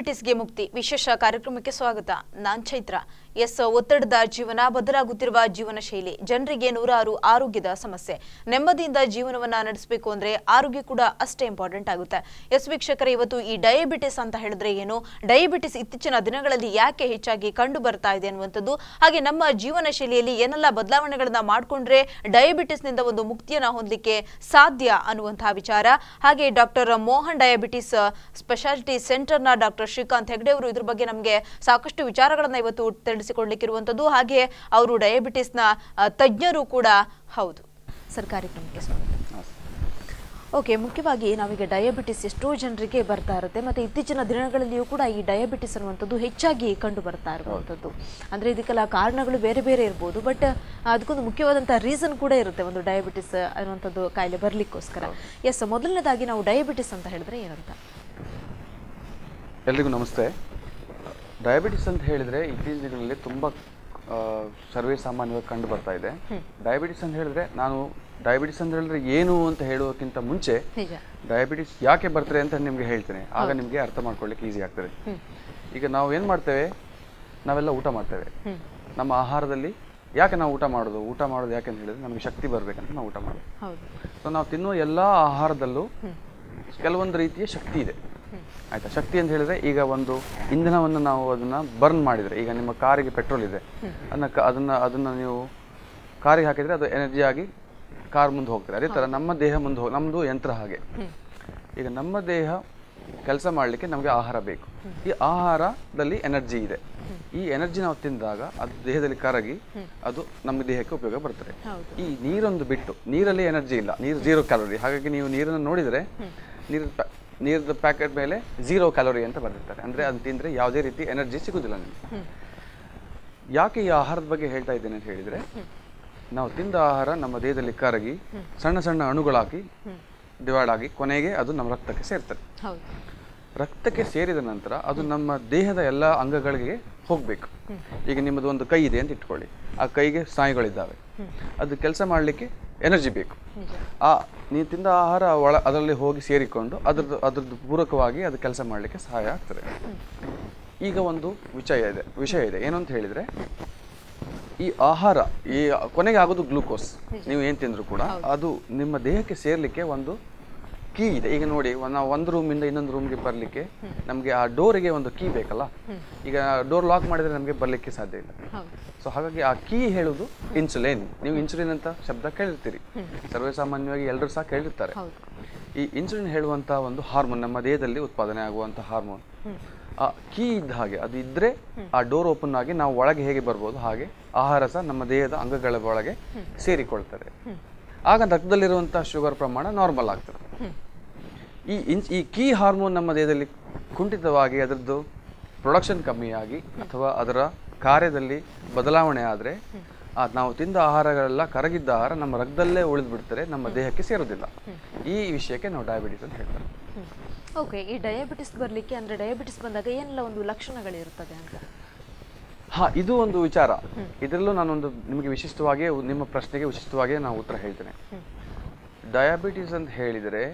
ಡಯಾಬಿಟಿಸ್ಗೆ ಮುಕ್ತಿ ವಿಶೇಷ ಕಾರ್ಯಕ್ರಮಕ್ಕೆ ಸ್ವಾಗತ ನಾನ್ ಚೈತ್ರ ಎಸ್ ಒತ್ತಡದ ಜೀವನ ಬದಲಾಗುತ್ತಿರುವ ಜೀವನ ಶೈಲಿ ಜನರಿಗೆ ನೂರಾರು ಆರೋಗ್ಯದ ಸಮಸ್ಯೆ ನೆಮ್ಮದಿಯಿಂದ ಜೀವನವನ್ನ ನಡೆಸಬೇಕು ಅಂದ್ರೆ ಆರೋಗ್ಯ ಕೂಡ ಅಷ್ಟೇ ಇಂಪಾರ್ಟೆಂಟ್ ಆಗುತ್ತೆ ಎಸ್ ವೀಕ್ಷಕರೇ ಇವತ್ತು ಈ ಡಯಾಬಿಟಿಸ್ ಅಂತ ಹೇಳಿದ್ರೆ ಏನು ಡಯಾಬಿಟಿಸ್ ಇತ್ತೀಚಿನ ದಿನಗಳಲ್ಲಿ ಯಾಕೆ ಹೆಚ್ಚಾಗಿ ಕಂಡು ಬರ್ತಾ ಇದೆ ಅನ್ನುವಂಥದ್ದು ಹಾಗೆ ನಮ್ಮ ಜೀವನ ಶೈಲಿಯಲ್ಲಿ ಏನೆಲ್ಲ ಬದಲಾವಣೆಗಳನ್ನ ಮಾಡಿಕೊಂಡ್ರೆ ಡಯಾಬಿಟಿಸ್ನಿಂದ ಒಂದು ಮುಕ್ತಿಯನ್ನ ಹೊಂದಲಿಕ್ಕೆ ಸಾಧ್ಯ ಅನ್ನುವಂತಹ ವಿಚಾರ ಹಾಗೆ ಡಾಕ್ಟರ್ ಮೋಹನ್ ಡಯಾಬಿಟಿಸ್ ಸ್ಪೆಷಾಲಿಟಿ ಸೆಂಟರ್ನ ಡಾಕ್ಟರ್ ಶ್ರೀಕಾಂತ್ ಹೆಗ್ಡೆ ಅವರು ಇದ್ರ ಬಗ್ಗೆ ನಮಗೆ ಸಾಕಷ್ಟು ವಿಚಾರಗಳನ್ನ ಇವತ್ತು ತಿಳಿಸಿಕೊಡ್ಲಿಕ್ಕಿರುವಂಥದ್ದು ಹಾಗೆ ಅವರು ಡಯಾಬಿಟಿಸ್ನ ಆ, ತಜ್ಞರು ಕೂಡ ಹೌದು ಸರ್ ಕಾರ್ಯಕ್ರಮಕ್ಕೆ ಸ್ವಾಗತ ಓಕೆ ಮುಖ್ಯವಾಗಿ ನಾವೀಗ ಡಯಾಬಿಟಿಸ್ ಎಷ್ಟೋ ಜನರಿಗೆ ಬರ್ತಾ ಇರುತ್ತೆ ಮತ್ತೆ ಇತ್ತೀಚಿನ ದಿನಗಳಲ್ಲಿಯೂ ಕೂಡ ಈ ಡಯಾಬಿಟಿಸ್ ಅನ್ನುವಂಥದ್ದು ಹೆಚ್ಚಾಗಿ ಕಂಡು ಬರ್ತಾ ಇರುವಂಥದ್ದು ಅಂದ್ರೆ ಇದಕ್ಕೆಲ್ಲ ಕಾರಣಗಳು ಬೇರೆ ಬೇರೆ ಇರ್ಬೋದು ಬಟ್ ಅದಕ್ಕೊಂದು ಮುಖ್ಯವಾದಂಥ ರೀಸನ್ ಕೂಡ ಇರುತ್ತೆ ಒಂದು ಡಯಾಬಿಟಿಸ್ ಅನ್ನುವಂಥದ್ದು ಕಾಯಿಲೆ ಬರಲಿಕ್ಕೋಸ್ಕರ ಎಸ್ ಮೊದಲನೇದಾಗಿ ನಾವು ಡಯಾಬಿಟಿಸ್ ಅಂತ ಹೇಳಿದ್ರೆ ಏನಂತ ಎಲ್ರಿಗೂ ನಮಸ್ತೆ ಡಯಾಬಿಟಿಸ್ ಅಂತ ಹೇಳಿದರೆ ಇತ್ತೀಚಿನ ದಿನಗಳಲ್ಲಿ ತುಂಬ ಆ, ಸರ್ವೇ ಸಾಮಾನ್ಯವಾಗಿ ಕಂಡು ಬರ್ತಾ ಇದೆ ಡಯಾಬಿಟಿಸ್ ಅಂತ ಹೇಳಿದ್ರೆ ನಾನು ಡಯಾಬಿಟಿಸ್ ಅಂತ ಹೇಳಿದ್ರೆ ಏನು ಅಂತ ಹೇಳೋಕ್ಕಿಂತ ಮುಂಚೆ ನಿಜ ಡಯಾಬಿಟಿಸ್ ಯಾಕೆ ಬರ್ತಾರೆ ಅಂತ ನಿಮಗೆ ಹೇಳ್ತೇನೆ ಆಗ ನಿಮಗೆ ಅರ್ಥ ಮಾಡ್ಕೊಳ್ಳಿಕ್ಕೆ ಈಸಿ ಆಗ್ತದೆ ಈಗ ನಾವು ಏನು ಮಾಡ್ತೇವೆ ನಾವೆಲ್ಲ ಊಟ ಮಾಡ್ತೇವೆ ನಮ್ಮ ಆಹಾರದಲ್ಲಿ ಯಾಕೆ ನಾವು ಊಟ ಮಾಡೋದು ಊಟ ಮಾಡೋದು ಯಾಕೆ ಅಂತ ಹೇಳಿದ್ರೆ ನಮಗೆ ಶಕ್ತಿ ಬರಬೇಕಂತ ನಾವು ಊಟ ಮಾಡೋದು ಹೌದು ಸೊ ನಾವು ತಿನ್ನುವ ಎಲ್ಲ ಆಹಾರದಲ್ಲೂ ಕೆಲವೊಂದು ರೀತಿಯ ಶಕ್ತಿ ಇದೆ ಆಯ್ತಾ ಶಕ್ತಿ ಅಂತ ಹೇಳಿದ್ರೆ ಈಗ ಒಂದು ಇಂಧನವನ್ನು ನಾವು ಅದನ್ನ ಬರ್ನ್ ಮಾಡಿದ್ರೆ ಈಗ ನಿಮ್ಮ ಕಾರಿಗೆ ಪೆಟ್ರೋಲ್ ಇದೆ ಅದನ್ನ ಕ- ಅದನ್ನ ಅದನ್ನ ನೀವು ಕಾರಿಗೆ ಹಾಕಿದ್ರೆ ಅದು ಎನರ್ಜಿ ಆಗಿ ಕಾರ್ ಮುಂದೆ ಹೋಗ್ತದೆ ಅದೇ ತರ ನಮ್ಮ ದೇಹ ಮುಂದೆ ಹೋಗಿ ನಮ್ಮದು ಯಂತ್ರ ಹಾಗೆ ಈಗ ನಮ್ಮ ದೇಹ ಕೆಲಸ ಮಾಡಲಿಕ್ಕೆ ನಮಗೆ ಆಹಾರ ಬೇಕು ಈ ಆಹಾರದಲ್ಲಿ ಎನರ್ಜಿ ಇದೆ ಈ ಎನರ್ಜಿ ನಾವು ತಿಂದಾಗ ಅದು ದೇಹದಲ್ಲಿ ಕರಗಿ ಅದು ನಮ್ಮ ದೇಹಕ್ಕೆ ಉಪಯೋಗ ಬರ್ತದೆ ಹೌದು. ಈ ನೀರೊಂದು ಬಿಟ್ಟು ನೀರಲ್ಲಿ ಎನರ್ಜಿ ಇಲ್ಲ ನೀರು ಜೀರೋ ಕ್ಯಾಲೋರಿ ಹಾಗಾಗಿ ನೀವು ನೀರನ್ನು ನೋಡಿದರೆ ನೀರು ನೀರದ ಪ್ಯಾಕೆಟ್ ಮೇಲೆ ಝೀರೋ ಕ್ಯಾಲೋರಿ ಅಂತ ಬರೆದಿರ್ತಾರೆ ಅಂದರೆ ಅದು ತಿಂದರೆ ಯಾವುದೇ ರೀತಿ ಎನರ್ಜಿ ಸಿಗೋದಿಲ್ಲ ನಿಮಗೆ ಯಾಕೆ ಈ ಆಹಾರದ ಬಗ್ಗೆ ಹೇಳ್ತಾ ಇದ್ದೇನೆ ಅಂತ ಹೇಳಿದರೆ ನಾವು ತಿಂದ ಆಹಾರ ನಮ್ಮ ದೇಹದಲ್ಲಿ ಕರಗಿ ಸಣ್ಣ ಸಣ್ಣ ಅಣುಗಳಾಗಿ ಡಿವೈಡ್ ಆಗಿ ಕೊನೆಗೆ ಅದು ನಮ್ಮ ರಕ್ತಕ್ಕೆ ಸೇರ್ತದೆ ಹೌದು ರಕ್ತಕ್ಕೆ ಸೇರಿದ ನಂತರ ಅದು ನಮ್ಮ ದೇಹದ ಎಲ್ಲ ಅಂಗಗಳಿಗೆ ಹೋಗಬೇಕು ಈಗ ನಿಮ್ಮದು ಒಂದು ಕೈ ಇದೆ ಅಂತ ಇಟ್ಕೊಳ್ಳಿ ಆ ಕೈಗೆ ಸ್ನಾಯುಗಳಿದ್ದಾವೆ ಅದು ಕೆಲಸ ಮಾಡಲಿಕ್ಕೆ ಎನರ್ಜಿ ಬೇಕು ಆ ನೀವು ತಿಂದ ಆಹಾರ ಒಳ ಅದರಲ್ಲಿ ಹೋಗಿ ಸೇರಿಕೊಂಡು ಅದ್ರದ್ದು ಅದ್ರದ್ದು ಪೂರಕವಾಗಿ ಅದು ಕೆಲಸ ಮಾಡಲಿಕ್ಕೆ ಸಹಾಯ ಆಗ್ತದೆ ಈಗ ಒಂದು ವಿಷಯ ಇದೆ ವಿಷಯ ಇದೆ ಏನು ಅಂತ ಹೇಳಿದರೆ ಈ ಆಹಾರ ಈ ಕೊನೆಗೆ ಆಗೋದು ಗ್ಲೂಕೋಸ್ ನೀವು ಏನು ತಿಂದ್ರು ಕೂಡ ಅದು ನಿಮ್ಮ ದೇಹಕ್ಕೆ ಸೇರ್ಲಿಕ್ಕೆ ಒಂದು ಕೀ ಇದೆ ಈಗ ನೋಡಿ ಒಂದ್- ನಾವು ಒಂದು ರೂಮಿಂದ ಇನ್ನೊಂದು ರೂಮ್ಗೆ ಬರಲಿಕ್ಕೆ ನಮಗೆ ಆ ಡೋರಿಗೆ ಒಂದು ಕೀ ಬೇಕಲ್ಲ ಈಗ ಡೋರ್ ಲಾಕ್ ಮಾಡಿದ್ರೆ ನಮಗೆ ಬರಲಿಕ್ಕೆ ಸಾಧ್ಯ ಇಲ್ಲ ಹೌದು ಸೊ ಹಾಗಾಗಿ ಆ ಕೀ ಹೇಳುದು ಇನ್ಸುಲಿನ್ ನೀವು ಇನ್ಸುಲಿನ್ ಅಂತ ಶಬ್ದ ಕೇಳಿರ್ತೀರಿ ಸರ್ವೇ ಸಾಮಾನ್ಯವಾಗಿ ಎಲ್ಲರೂ ಸಹ ಕೇಳಿರ್ತಾರೆ ಹೌದು ಈ ಇನ್ಸುಲಿನ್ ಹೇಳುವಂಥ ಒಂದು ಹಾರ್ಮೋನ್ ನಮ್ಮ ದೇಹದಲ್ಲಿ ಉತ್ಪಾದನೆ ಆಗುವಂಥ ಹಾರ್ಮೋನ್ ಆ ಕೀ ಇದ್ದ ಹಾಗೆ ಅದು ಇದ್ರೆ ಆ ಡೋರ್ ಓಪನ್ ಆಗಿ ನಾವು ಒಳಗೆ ಹೇಗೆ ಬರ್ಬೋದು ಹಾಗೆ ಆಹಾರ ಸಹ ನಮ್ಮ ದೇಹದ ಅಂಗಗಳ ಒಳಗೆ ಸೇರಿಕೊಳ್ತದೆ ಆಗ ರಕ್ತದಲ್ಲಿರುವಂಥ ಶುಗರ್ ಪ್ರಮಾಣ ನಾರ್ಮಲ್ ಆಗ್ತದೆ ಈ ಇನ್ಸ್ ಈ ಕೀ ಹಾರ್ಮೋನ್ ನಮ್ಮ ದೇಹದಲ್ಲಿ ಕುಂಠಿತವಾಗಿ ಅದರದ್ದು ಪ್ರೊಡಕ್ಷನ್ ಕಮ್ಮಿಯಾಗಿ ಅಥವಾ ಅದರ ಕಾರ್ಯದಲ್ಲಿ ಬದಲಾವಣೆ ಆದರೆ ನಾವು ತಿಂದ ಆಹಾರಗಳೆಲ್ಲ ಕರಗಿದ್ದ ಆಹಾರ ನಮ್ಮ ರಕ್ತದಲ್ಲೇ ಉಳಿದು ಬಿಡ್ತಾರೆ ನಮ್ಮ ದೇಹಕ್ಕೆ ಸೇರೋದಿಲ್ಲ ಈ ವಿಷಯಕ್ಕೆ ನಾವು ಡಯಾಬಿಟಿಸ್ ಅಂತ ಹೇಳ್ತಾರೆ ಓಕೆ ಈ ಡಯಾಬಿಟಿಸ್ ಬರಲಿಕ್ಕೆ ಅಂದ್ರೆ ಡಯಾಬಿಟಿಸ್ ಬಂದಾಗ ಏನೆಲ್ಲ ಒಂದು ಲಕ್ಷಣಗಳಿರ್ತದೆ ಅಂತ ಹಾ ಇದು ಒಂದು ವಿಚಾರ ಇದರಲ್ಲೂ ನಾನೊಂದು ನಿಮಗೆ ವಿಶಿಷ್ಟವಾಗಿ ನಿಮ್ಮ ಪ್ರಶ್ನೆಗೆ ವಿಶಿಷ್ಟವಾಗಿ ನಾನು ಉತ್ತರ ಹೇಳ್ತೇನೆ ಡಯಾಬಿಟಿಸ್ ಅಂತ ಹೇಳಿದರೆ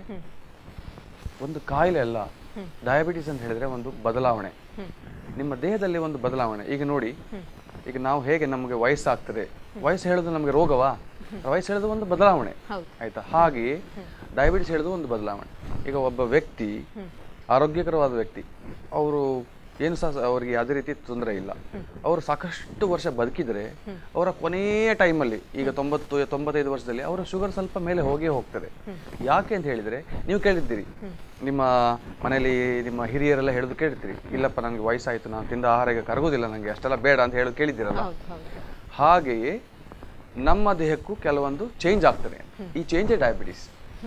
ಒಂದು ಕಾಯಿಲೆ ಅಲ್ಲ ಡಯಾಬಿಟಿಸ್ ಅಂತ ಹೇಳಿದ್ರೆ ಒಂದು ಬದಲಾವಣೆ ನಿಮ್ಮ ದೇಹದಲ್ಲಿ ಒಂದು ಬದಲಾವಣೆ ಈಗ ನೋಡಿ ಈಗ ನಾವು ಹೇಗೆ ನಮಗೆ ವಯಸ್ಸಾಗ್ತದೆ ವಯಸ್ಸು ಹೇಳೋದು ನಮಗೆ ರೋಗವಾ ವಯಸ್ಸು ಹೇಳೋದು ಒಂದು ಬದಲಾವಣೆ ಹೌದು. ಆಯ್ತಾ ಹಾಗೆಯೇ ಡಯಾಬಿಟಿಸ್ ಹೇಳೋದು ಒಂದು ಬದಲಾವಣೆ ಈಗ ಒಬ್ಬ ವ್ಯಕ್ತಿ ಆರೋಗ್ಯಕರವಾದ ವ್ಯಕ್ತಿ ಅವರು ಏನು ಸಹ ಅವರಿಗೆ ಯಾವುದೇ ರೀತಿ ತೊಂದರೆ ಇಲ್ಲ ಅವರು ಸಾಕಷ್ಟು ವರ್ಷ ಬದುಕಿದರೆ ಅವರ ಕೊನೆಯ ಟೈಮಲ್ಲಿ ಈಗ ತೊಂಬತ್ತು ತೊಂಬತ್ತೈದು ವರ್ಷದಲ್ಲಿ ಅವರ ಶುಗರ್ ಸ್ವಲ್ಪ ಮೇಲೆ ಹೋಗೇ ಹೋಗ್ತದೆ ಯಾಕೆ ಅಂತ ಹೇಳಿದರೆ ನೀವು ಕೇಳಿದ್ದೀರಿ ನಿಮ್ಮ ಮನೆಯಲ್ಲಿ ನಿಮ್ಮ ಹಿರಿಯರೆಲ್ಲ ಹೇಳೋದು ಕೇಳಿರ್ತೀರಿ ಇಲ್ಲಪ್ಪ ನನಗೆ ವಯಸ್ಸಾಯಿತು ನಾನು ತಿಂದ ಆಹಾರ ಈಗ ಕರಗೋದಿಲ್ಲ ನನಗೆ ಅಷ್ಟೆಲ್ಲ ಬೇಡ ಅಂತ ಹೇಳೋದು ಕೇಳಿದ್ದೀರಲ್ಲ ಹೌದು ಹೌದು ಹಾಗೆಯೇ ನಮ್ಮ ದೇಹಕ್ಕೂ ಕೆಲವೊಂದು ಚೇಂಜ್ ಆಗ್ತದೆ ಈ ಚೇಂಜೇ ಡಯಾಬಿಟಿಸ್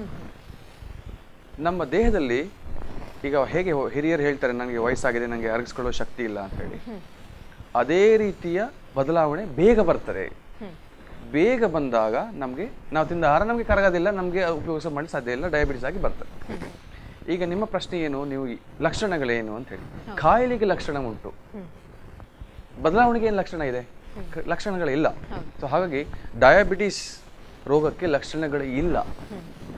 ನಮ್ಮ ದೇಹದಲ್ಲಿ ಈಗ ಹೇಗೆ ಹೊ- ಹಿರಿಯರು ಹೇಳ್ತಾರೆ ನನಗೆ ವಯಸ್ಸಾಗಿದೆ ನನಗೆ ಅರಗಿಸ್ಕೊಳ್ಳೋ ಶಕ್ತಿ ಇಲ್ಲ ಅಂತ ಹೇಳಿ ಅದೇ ರೀತಿಯ ಬದಲಾವಣೆ ಬೇಗ ಬರ್ತದೆ ಬೇಗ ಬಂದಾಗ ನಮಗೆ ನಾವು ತಿಂದ ಆಹಾರ ನಮಗೆ ಕರಗೋದಿಲ್ಲ ನಮಗೆ ಉಪಯೋಗಿಸ ಮಾಡಿ ಸಾಧ್ಯ ಇಲ್ಲ ಡಯಾಬಿಟಿಸ್ ಆಗಿ ಬರ್ತದೆ ಈಗ ನಿಮ್ಮ ಪ್ರಶ್ನೆ ಏನು ನೀವು ಈ ಲಕ್ಷಣಗಳೇನು ಅಂತ ಹೇಳಿ ಕಾಯಿಲೆಗೆ ಲಕ್ಷಣ ಉಂಟು ಬದಲಾವಣೆಗೆ ಏನು ಲಕ್ಷಣ ಇದೆ ಕ- ಲಕ್ಷಣಗಳಿಲ್ಲ ಸೊ ಹಾಗಾಗಿ ಡಯಾಬಿಟಿಸ್ ರೋಗಕ್ಕೆ ಲಕ್ಷಣಗಳು ಇಲ್ಲ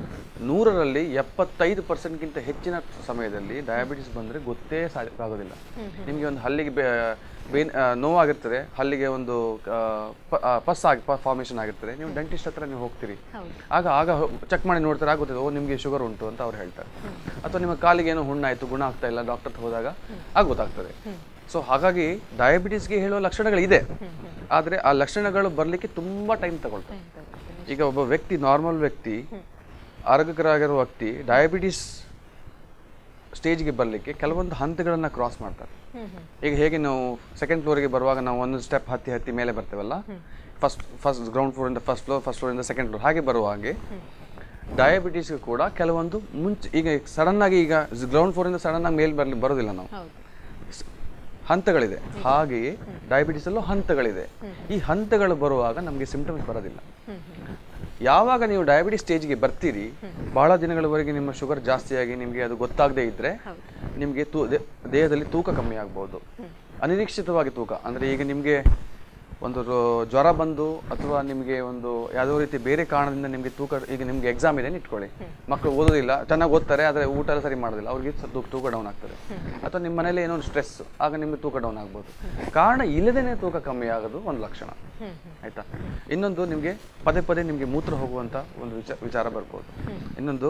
ನೂರರಲ್ಲಿ ಎಪ್ಪತ್ತೈದು ಪರ್ಸೆಂಟ್ಗಿಂತ ಹೆಚ್ಚಿನ ಸಮಯದಲ್ಲಿ ಡಯಾಬಿಟಿಸ್ ಬಂದರೆ ಗೊತ್ತೇ ಸಾ- ಆಗೋದಿಲ್ಲ ನಿಮಗೆ ಒಂದು ಹಲ್ಲಿಗೆ ಬೇ ಬೇನ್ ಆ, ನೋವಾಗಿರ್ತದೆ ಹಲ್ಲಿಗೆ ಒಂದು ಆ, ಪ- ಆ, ಪಸ್ ಆಗಿ ಫಾರ್ಮೇಷನ್ ಆಗಿರ್ತದೆ ನೀವು ಡೆಂಟಿಸ್ಟ್ ಹತ್ರ ನೀವು ಹೋಗ್ತೀರಿ ಆಗ ಆಗ ಚೆಕ್ ಮಾಡಿ ನೋಡ್ತಾರೆ ಆಗುತ್ತದೆ ಓ ನಿಮಗೆ ಶುಗರ್ ಉಂಟು ಅಂತ ಅವ್ರು ಹೇಳ್ತಾರೆ ಅಥವಾ ನಿಮ್ಮ ಕಾಲಿಗೆ ಏನೋ ಹುಣ್ಣಾಯಿತು ಗುಣ ಆಗ್ತಾ ಇಲ್ಲ ಡಾಕ್ಟರ್ ಹತ್ರ ಹೋದಾಗ ಆಗ ಗೊತ್ತಾಗ್ತದೆ ಸೊ ಹಾಗಾಗಿ ಡಯಾಬಿಟಿಸ್ಗೆ ಹೇಳುವ ಲಕ್ಷಣಗಳಿದೆ ಆದರೆ ಆ ಲಕ್ಷಣಗಳು ಬರಲಿಕ್ಕೆ ತುಂಬ ಟೈಮ್ ತಗೊಳ್ತವೆ ಈಗ ಒಬ್ಬ ವ್ಯಕ್ತಿ ನಾರ್ಮಲ್ ವ್ಯಕ್ತಿ ಆರೋಗ್ಯಕರಾಗಿರುವ ವ್ಯಕ್ತಿ ಡಯಾಬಿಟಿಸ್ ಸ್ಟೇಜ್ಗೆ ಬರಲಿಕ್ಕೆ ಕೆಲವೊಂದು ಹಂತಗಳನ್ನು ಕ್ರಾಸ್ ಮಾಡ್ತಾರೆ ಈಗ ಹೇಗೆ ನಾವು ಸೆಕೆಂಡ್ ಫ್ಲೋರಿಗೆ ಬರುವಾಗ ನಾವು ಒಂದು ಸ್ಟೆಪ್ ಹತ್ತಿ ಹತ್ತಿ ಮೇಲೆ ಬರ್ತೇವಲ್ಲ ಫಸ್ಟ್ ಫಸ್ಟ್ ಗ್ರೌಂಡ್ ಫ್ಲೋರಿಂದ ಫಸ್ಟ್ ಫ್ಲೋರ್ ಫಸ್ಟ್ ಫ್ಲೋರಿಂದ ಸೆಕೆಂಡ್ ಫ್ಲೋರ್ ಹಾಗೆ ಬರುವ ಹಾಗೆ ಡಯಾಬಿಟೀಸ್ಗೆ ಕೂಡ ಕೆಲವೊಂದು ಮುಂಚೆ ಈಗ ಸಡನ್ ಆಗಿ ಈಗ ಗ್ರೌಂಡ್ ಫ್ಲೋರಿಂದ ಸಡನ್ ಆಗಿ ಮೇಲೆ ಬರಲಿ ಬರೋದಿಲ್ಲ ನಾವು ಸ್- ಹಂತಗಳಿದೆ ಹಾಗೆಯೇ ಡಯಾಬಿಟಿಸ್ ಅಲ್ಲೂ ಹಂತಗಳಿದೆ ಈ ಹಂತಗಳು ಬರುವಾಗ ನಮಗೆ ಸಿಂಪ್ಟಮ್ಸ್ ಬರೋದಿಲ್ಲ ಯಾವಾಗ ನೀವು ಡಯಾಬಿಟಿಸ್ ಸ್ಟೇಜ್ಗೆ ಬರ್ತೀರಿ ಬಹಳ ದಿನಗಳವರೆಗೆ ನಿಮ್ಮ ಶುಗರ್ ಜಾಸ್ತಿಯಾಗಿ ನಿಮಗೆ ಅದು ಗೊತ್ತಾಗದೇ ಇದ್ರೆ ನಿಮಗೆ ತೂ ದೇ- ದೇಹದಲ್ಲಿ ತೂಕ ಕಮ್ಮಿ ಆಗ್ಬೋದು ಅನಿರೀಕ್ಷಿತವಾಗಿ ತೂಕ ಅಂದರೆ ಈಗ ನಿಮಗೆ ಒಂದು ರೋ- ಜ್ವರ ಬಂದು ಅಥವಾ ನಿಮಗೆ ಒಂದು ಯಾವುದೋ ರೀತಿ ಬೇರೆ ಕಾರಣದಿಂದ ನಿಮಗೆ ತೂಕ ಈಗ ನಿಮಗೆ ಎಕ್ಸಾಮ್ ಇದೆ ಅಂತ ಇಟ್ಕೊಳ್ಳಿ ಮಕ್ಕಳು ಓದೋದಿಲ್ಲ ಚೆನ್ನಾಗಿ ಓದ್ತಾರೆ ಆದರೆ ಊಟ ಎಲ್ಲ ಸರಿ ಮಾಡೋದಿಲ್ಲ ಅವ್ರಿಗೆ ಸ- ತೂಕ ತೂಕ ಡೌನ್ ಆಗ್ತದೆ ಅಥವಾ ನಿಮ್ಮ ಮನೇಲಿ ಏನೋ ಒಂದು ಸ್ಟ್ರೆಸ್ ಆಗ ನಿಮಗೆ ತೂಕ ಡೌನ್ ಆಗ್ಬೋದು ಕಾರಣ ಇಲ್ಲದೇನೆ ತೂಕ ಕಮ್ಮಿ ಆಗೋದು ಒಂದು ಲಕ್ಷಣ ಆಯ್ತಾ ಇನ್ನೊಂದು ನಿಮಗೆ ಪದೇ ಪದೇ ನಿಮಗೆ ಮೂತ್ರ ಹೋಗುವಂತ ಒಂದು ವಿಚಾರ ವಿಚಾರ ಬರ್ಬೋದು ಇನ್ನೊಂದು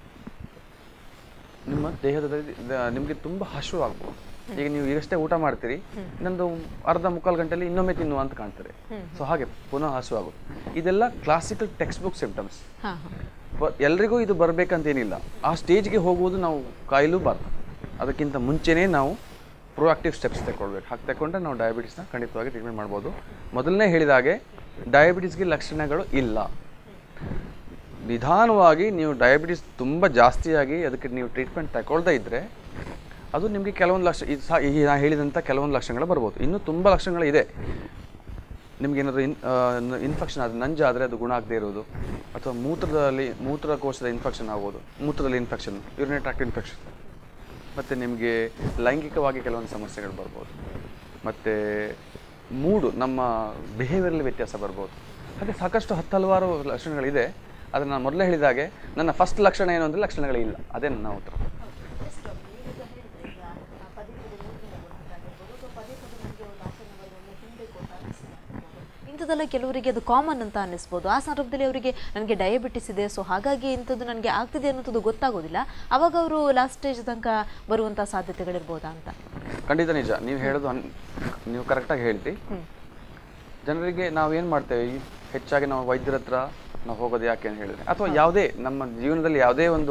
ನಿಮ್ಮ ದೇಹದಲ್ಲಿ ದ- ನಿಮಗೆ ತುಂಬಾ ಹಸಿವು ಆಗ್ಬೋದು ಈಗ ನೀವು ಈಗಷ್ಟೇ ಊಟ ಮಾಡ್ತೀರಿ ಇನ್ನೊಂದು ಅರ್ಧ ಮುಕ್ಕಾಲು ಗಂಟೆಯಲ್ಲಿ ಇನ್ನೊಮ್ಮೆ ತಿನ್ನುವ ಅಂತ ಕಾಣ್ತಾರೆ ಸೊ ಹಾಗೆ ಪುನಃ ಹಸಿವು ಆಗೋದು ಇದೆಲ್ಲ ಕ್ಲಾಸಿಕಲ್ ಟೆಕ್ಸ್ಟ್ ಬುಕ್ ಸಿಂಪ್ಟಮ್ಸ್ ಹಾ ಹಾ ಎಲ್ರಿಗೂ ಇದು ಬರಬೇಕಂತೇನಿಲ್ಲ ಆ ಸ್ಟೇಜ್ಗೆ ಹೋಗುವುದು ನಾವು ಕಾಯಲೂಬಾರ್ದು ಅದಕ್ಕಿಂತ ಮುಂಚೆನೇ ನಾವು ಪ್ರೊಆಕ್ಟಿವ್ ಸ್ಟೆಪ್ಸ್ ತಗೊಳ್ಬೇಕು ಹಾಗೆ ತಗೊಂಡ್ರೆ ನಾವು ಡಯಾಬಿಟಿಸ್ನ ಖಂಡಿತವಾಗಿ ಟ್ರೀಟ್ಮೆಂಟ್ ಮಾಡ್ಬೋದು ಮೊದಲನೇ ಹೇಳಿದ ಹಾಗೆ ಡಯಾಬಿಟಿಸ್ಗೆ ಲಕ್ಷಣಗಳು ಇಲ್ಲ ನಿಧಾನವಾಗಿ ನೀವು ಡಯಾಬಿಟಿಸ್ ತುಂಬ ಜಾಸ್ತಿಯಾಗಿ ಅದಕ್ಕೆ ನೀವು ಟ್ರೀಟ್ಮೆಂಟ್ ತಗೊಳ್ದೇ ಇದ್ದರೆ ಅದು ನಿಮಗೆ ಕೆಲವೊಂದು ಲಕ್ಷ ಇದು ಸಹ ಈ ನಾನು ಹೇಳಿದಂಥ ಕೆಲವೊಂದು ಲಕ್ಷಣಗಳು ಬರ್ಬೋದು ಇನ್ನೂ ತುಂಬ ಲಕ್ಷಣಗಳು ಇದೆ ನಿಮ್ಗೆ ಏನಾದರೂ ಇನ್ ಇನ್ಫೆಕ್ಷನ್ ಆದರೆ ನಂಜಾದರೆ ಅದು ಗುಣ ಆಗದೇ ಇರೋದು ಅಥವಾ ಮೂತ್ರದಲ್ಲಿ ಮೂತ್ರಕೋಶದ ಇನ್ಫೆಕ್ಷನ್ ಆಗ್ಬೋದು ಮೂತ್ರದಲ್ಲಿ ಇನ್ಫೆಕ್ಷನ್ ಯೂರಿನೇಟ್ ಟ್ರಾಕ್ಟ್ ಇನ್ಫೆಕ್ಷನ್ ಮತ್ತು ನಿಮಗೆ ಲೈಂಗಿಕವಾಗಿ ಕೆಲವೊಂದು ಸಮಸ್ಯೆಗಳು ಬರ್ಬೋದು ಮತ್ತು ಮೂಡು ನಮ್ಮ ಬಿಹೇವಿಯರಲ್ಲಿ ವ್ಯತ್ಯಾಸ ಬರ್ಬೋದು ಹಾಗೆ ಸಾಕಷ್ಟು ಹತ್ತು ಹಲವಾರು ಲಕ್ಷಣಗಳಿದೆ ಆದರೆ ನಾನು ಮೊದಲೇ ಹೇಳಿದ ಹಾಗೆ ನನ್ನ ಫಸ್ಟ್ ಲಕ್ಷಣ ಏನು ಅಂದರೆ ಲಕ್ಷಣಗಳಿಲ್ಲ ಅದೇ ನನ್ನ ಉತ್ತರ ಇಂಥದ್ದೆಲ್ಲ ಕೆಲವರಿಗೆ ಅದು ಕಾಮನ್ ಅಂತ ಅನ್ನಿಸ್ಬೋದು ಆ ಸಂದರ್ಭದಲ್ಲಿ ಅವರಿಗೆ ನನಗೆ ಡಯಾಬಿಟಿಸ್ ಇದೆ ಸೊ ಹಾಗಾಗಿ ಇಂಥದ್ದು ನನಗೆ ಆಗ್ತಿದೆ ಅನ್ನೋದು ಗೊತ್ತಾಗೋದಿಲ್ಲ ಅವಾಗ ಅವರು ಲಾಸ್ಟ್ ಸ್ಟೇಜ್ ತನಕ ಬರುವಂಥ ಸಾಧ್ಯತೆಗಳಿರ್ಬೋದಾ ಅಂತ ಖಂಡಿತ ನಿಜ ನೀವು ಹೇಳೋದು ಅನ್- ನೀವು ಕರೆಕ್ಟಾಗಿ ಹೇಳ್ತಿ ಜನರಿಗೆ ನಾವು ಏನು ಮಾಡ್ತೇವೆ ಈ ಹೆಚ್ಚಾಗಿ ನಾವು ವೈದ್ಯರ ಹತ್ರ ನಾವು ಹೋಗೋದು ಯಾಕೆ ಅಂತ ಹೇಳಿದ್ರೆ ಅಥವಾ ಯಾವುದೇ ನಮ್ಮ ಜೀವನದಲ್ಲಿ ಯಾವುದೇ ಒಂದು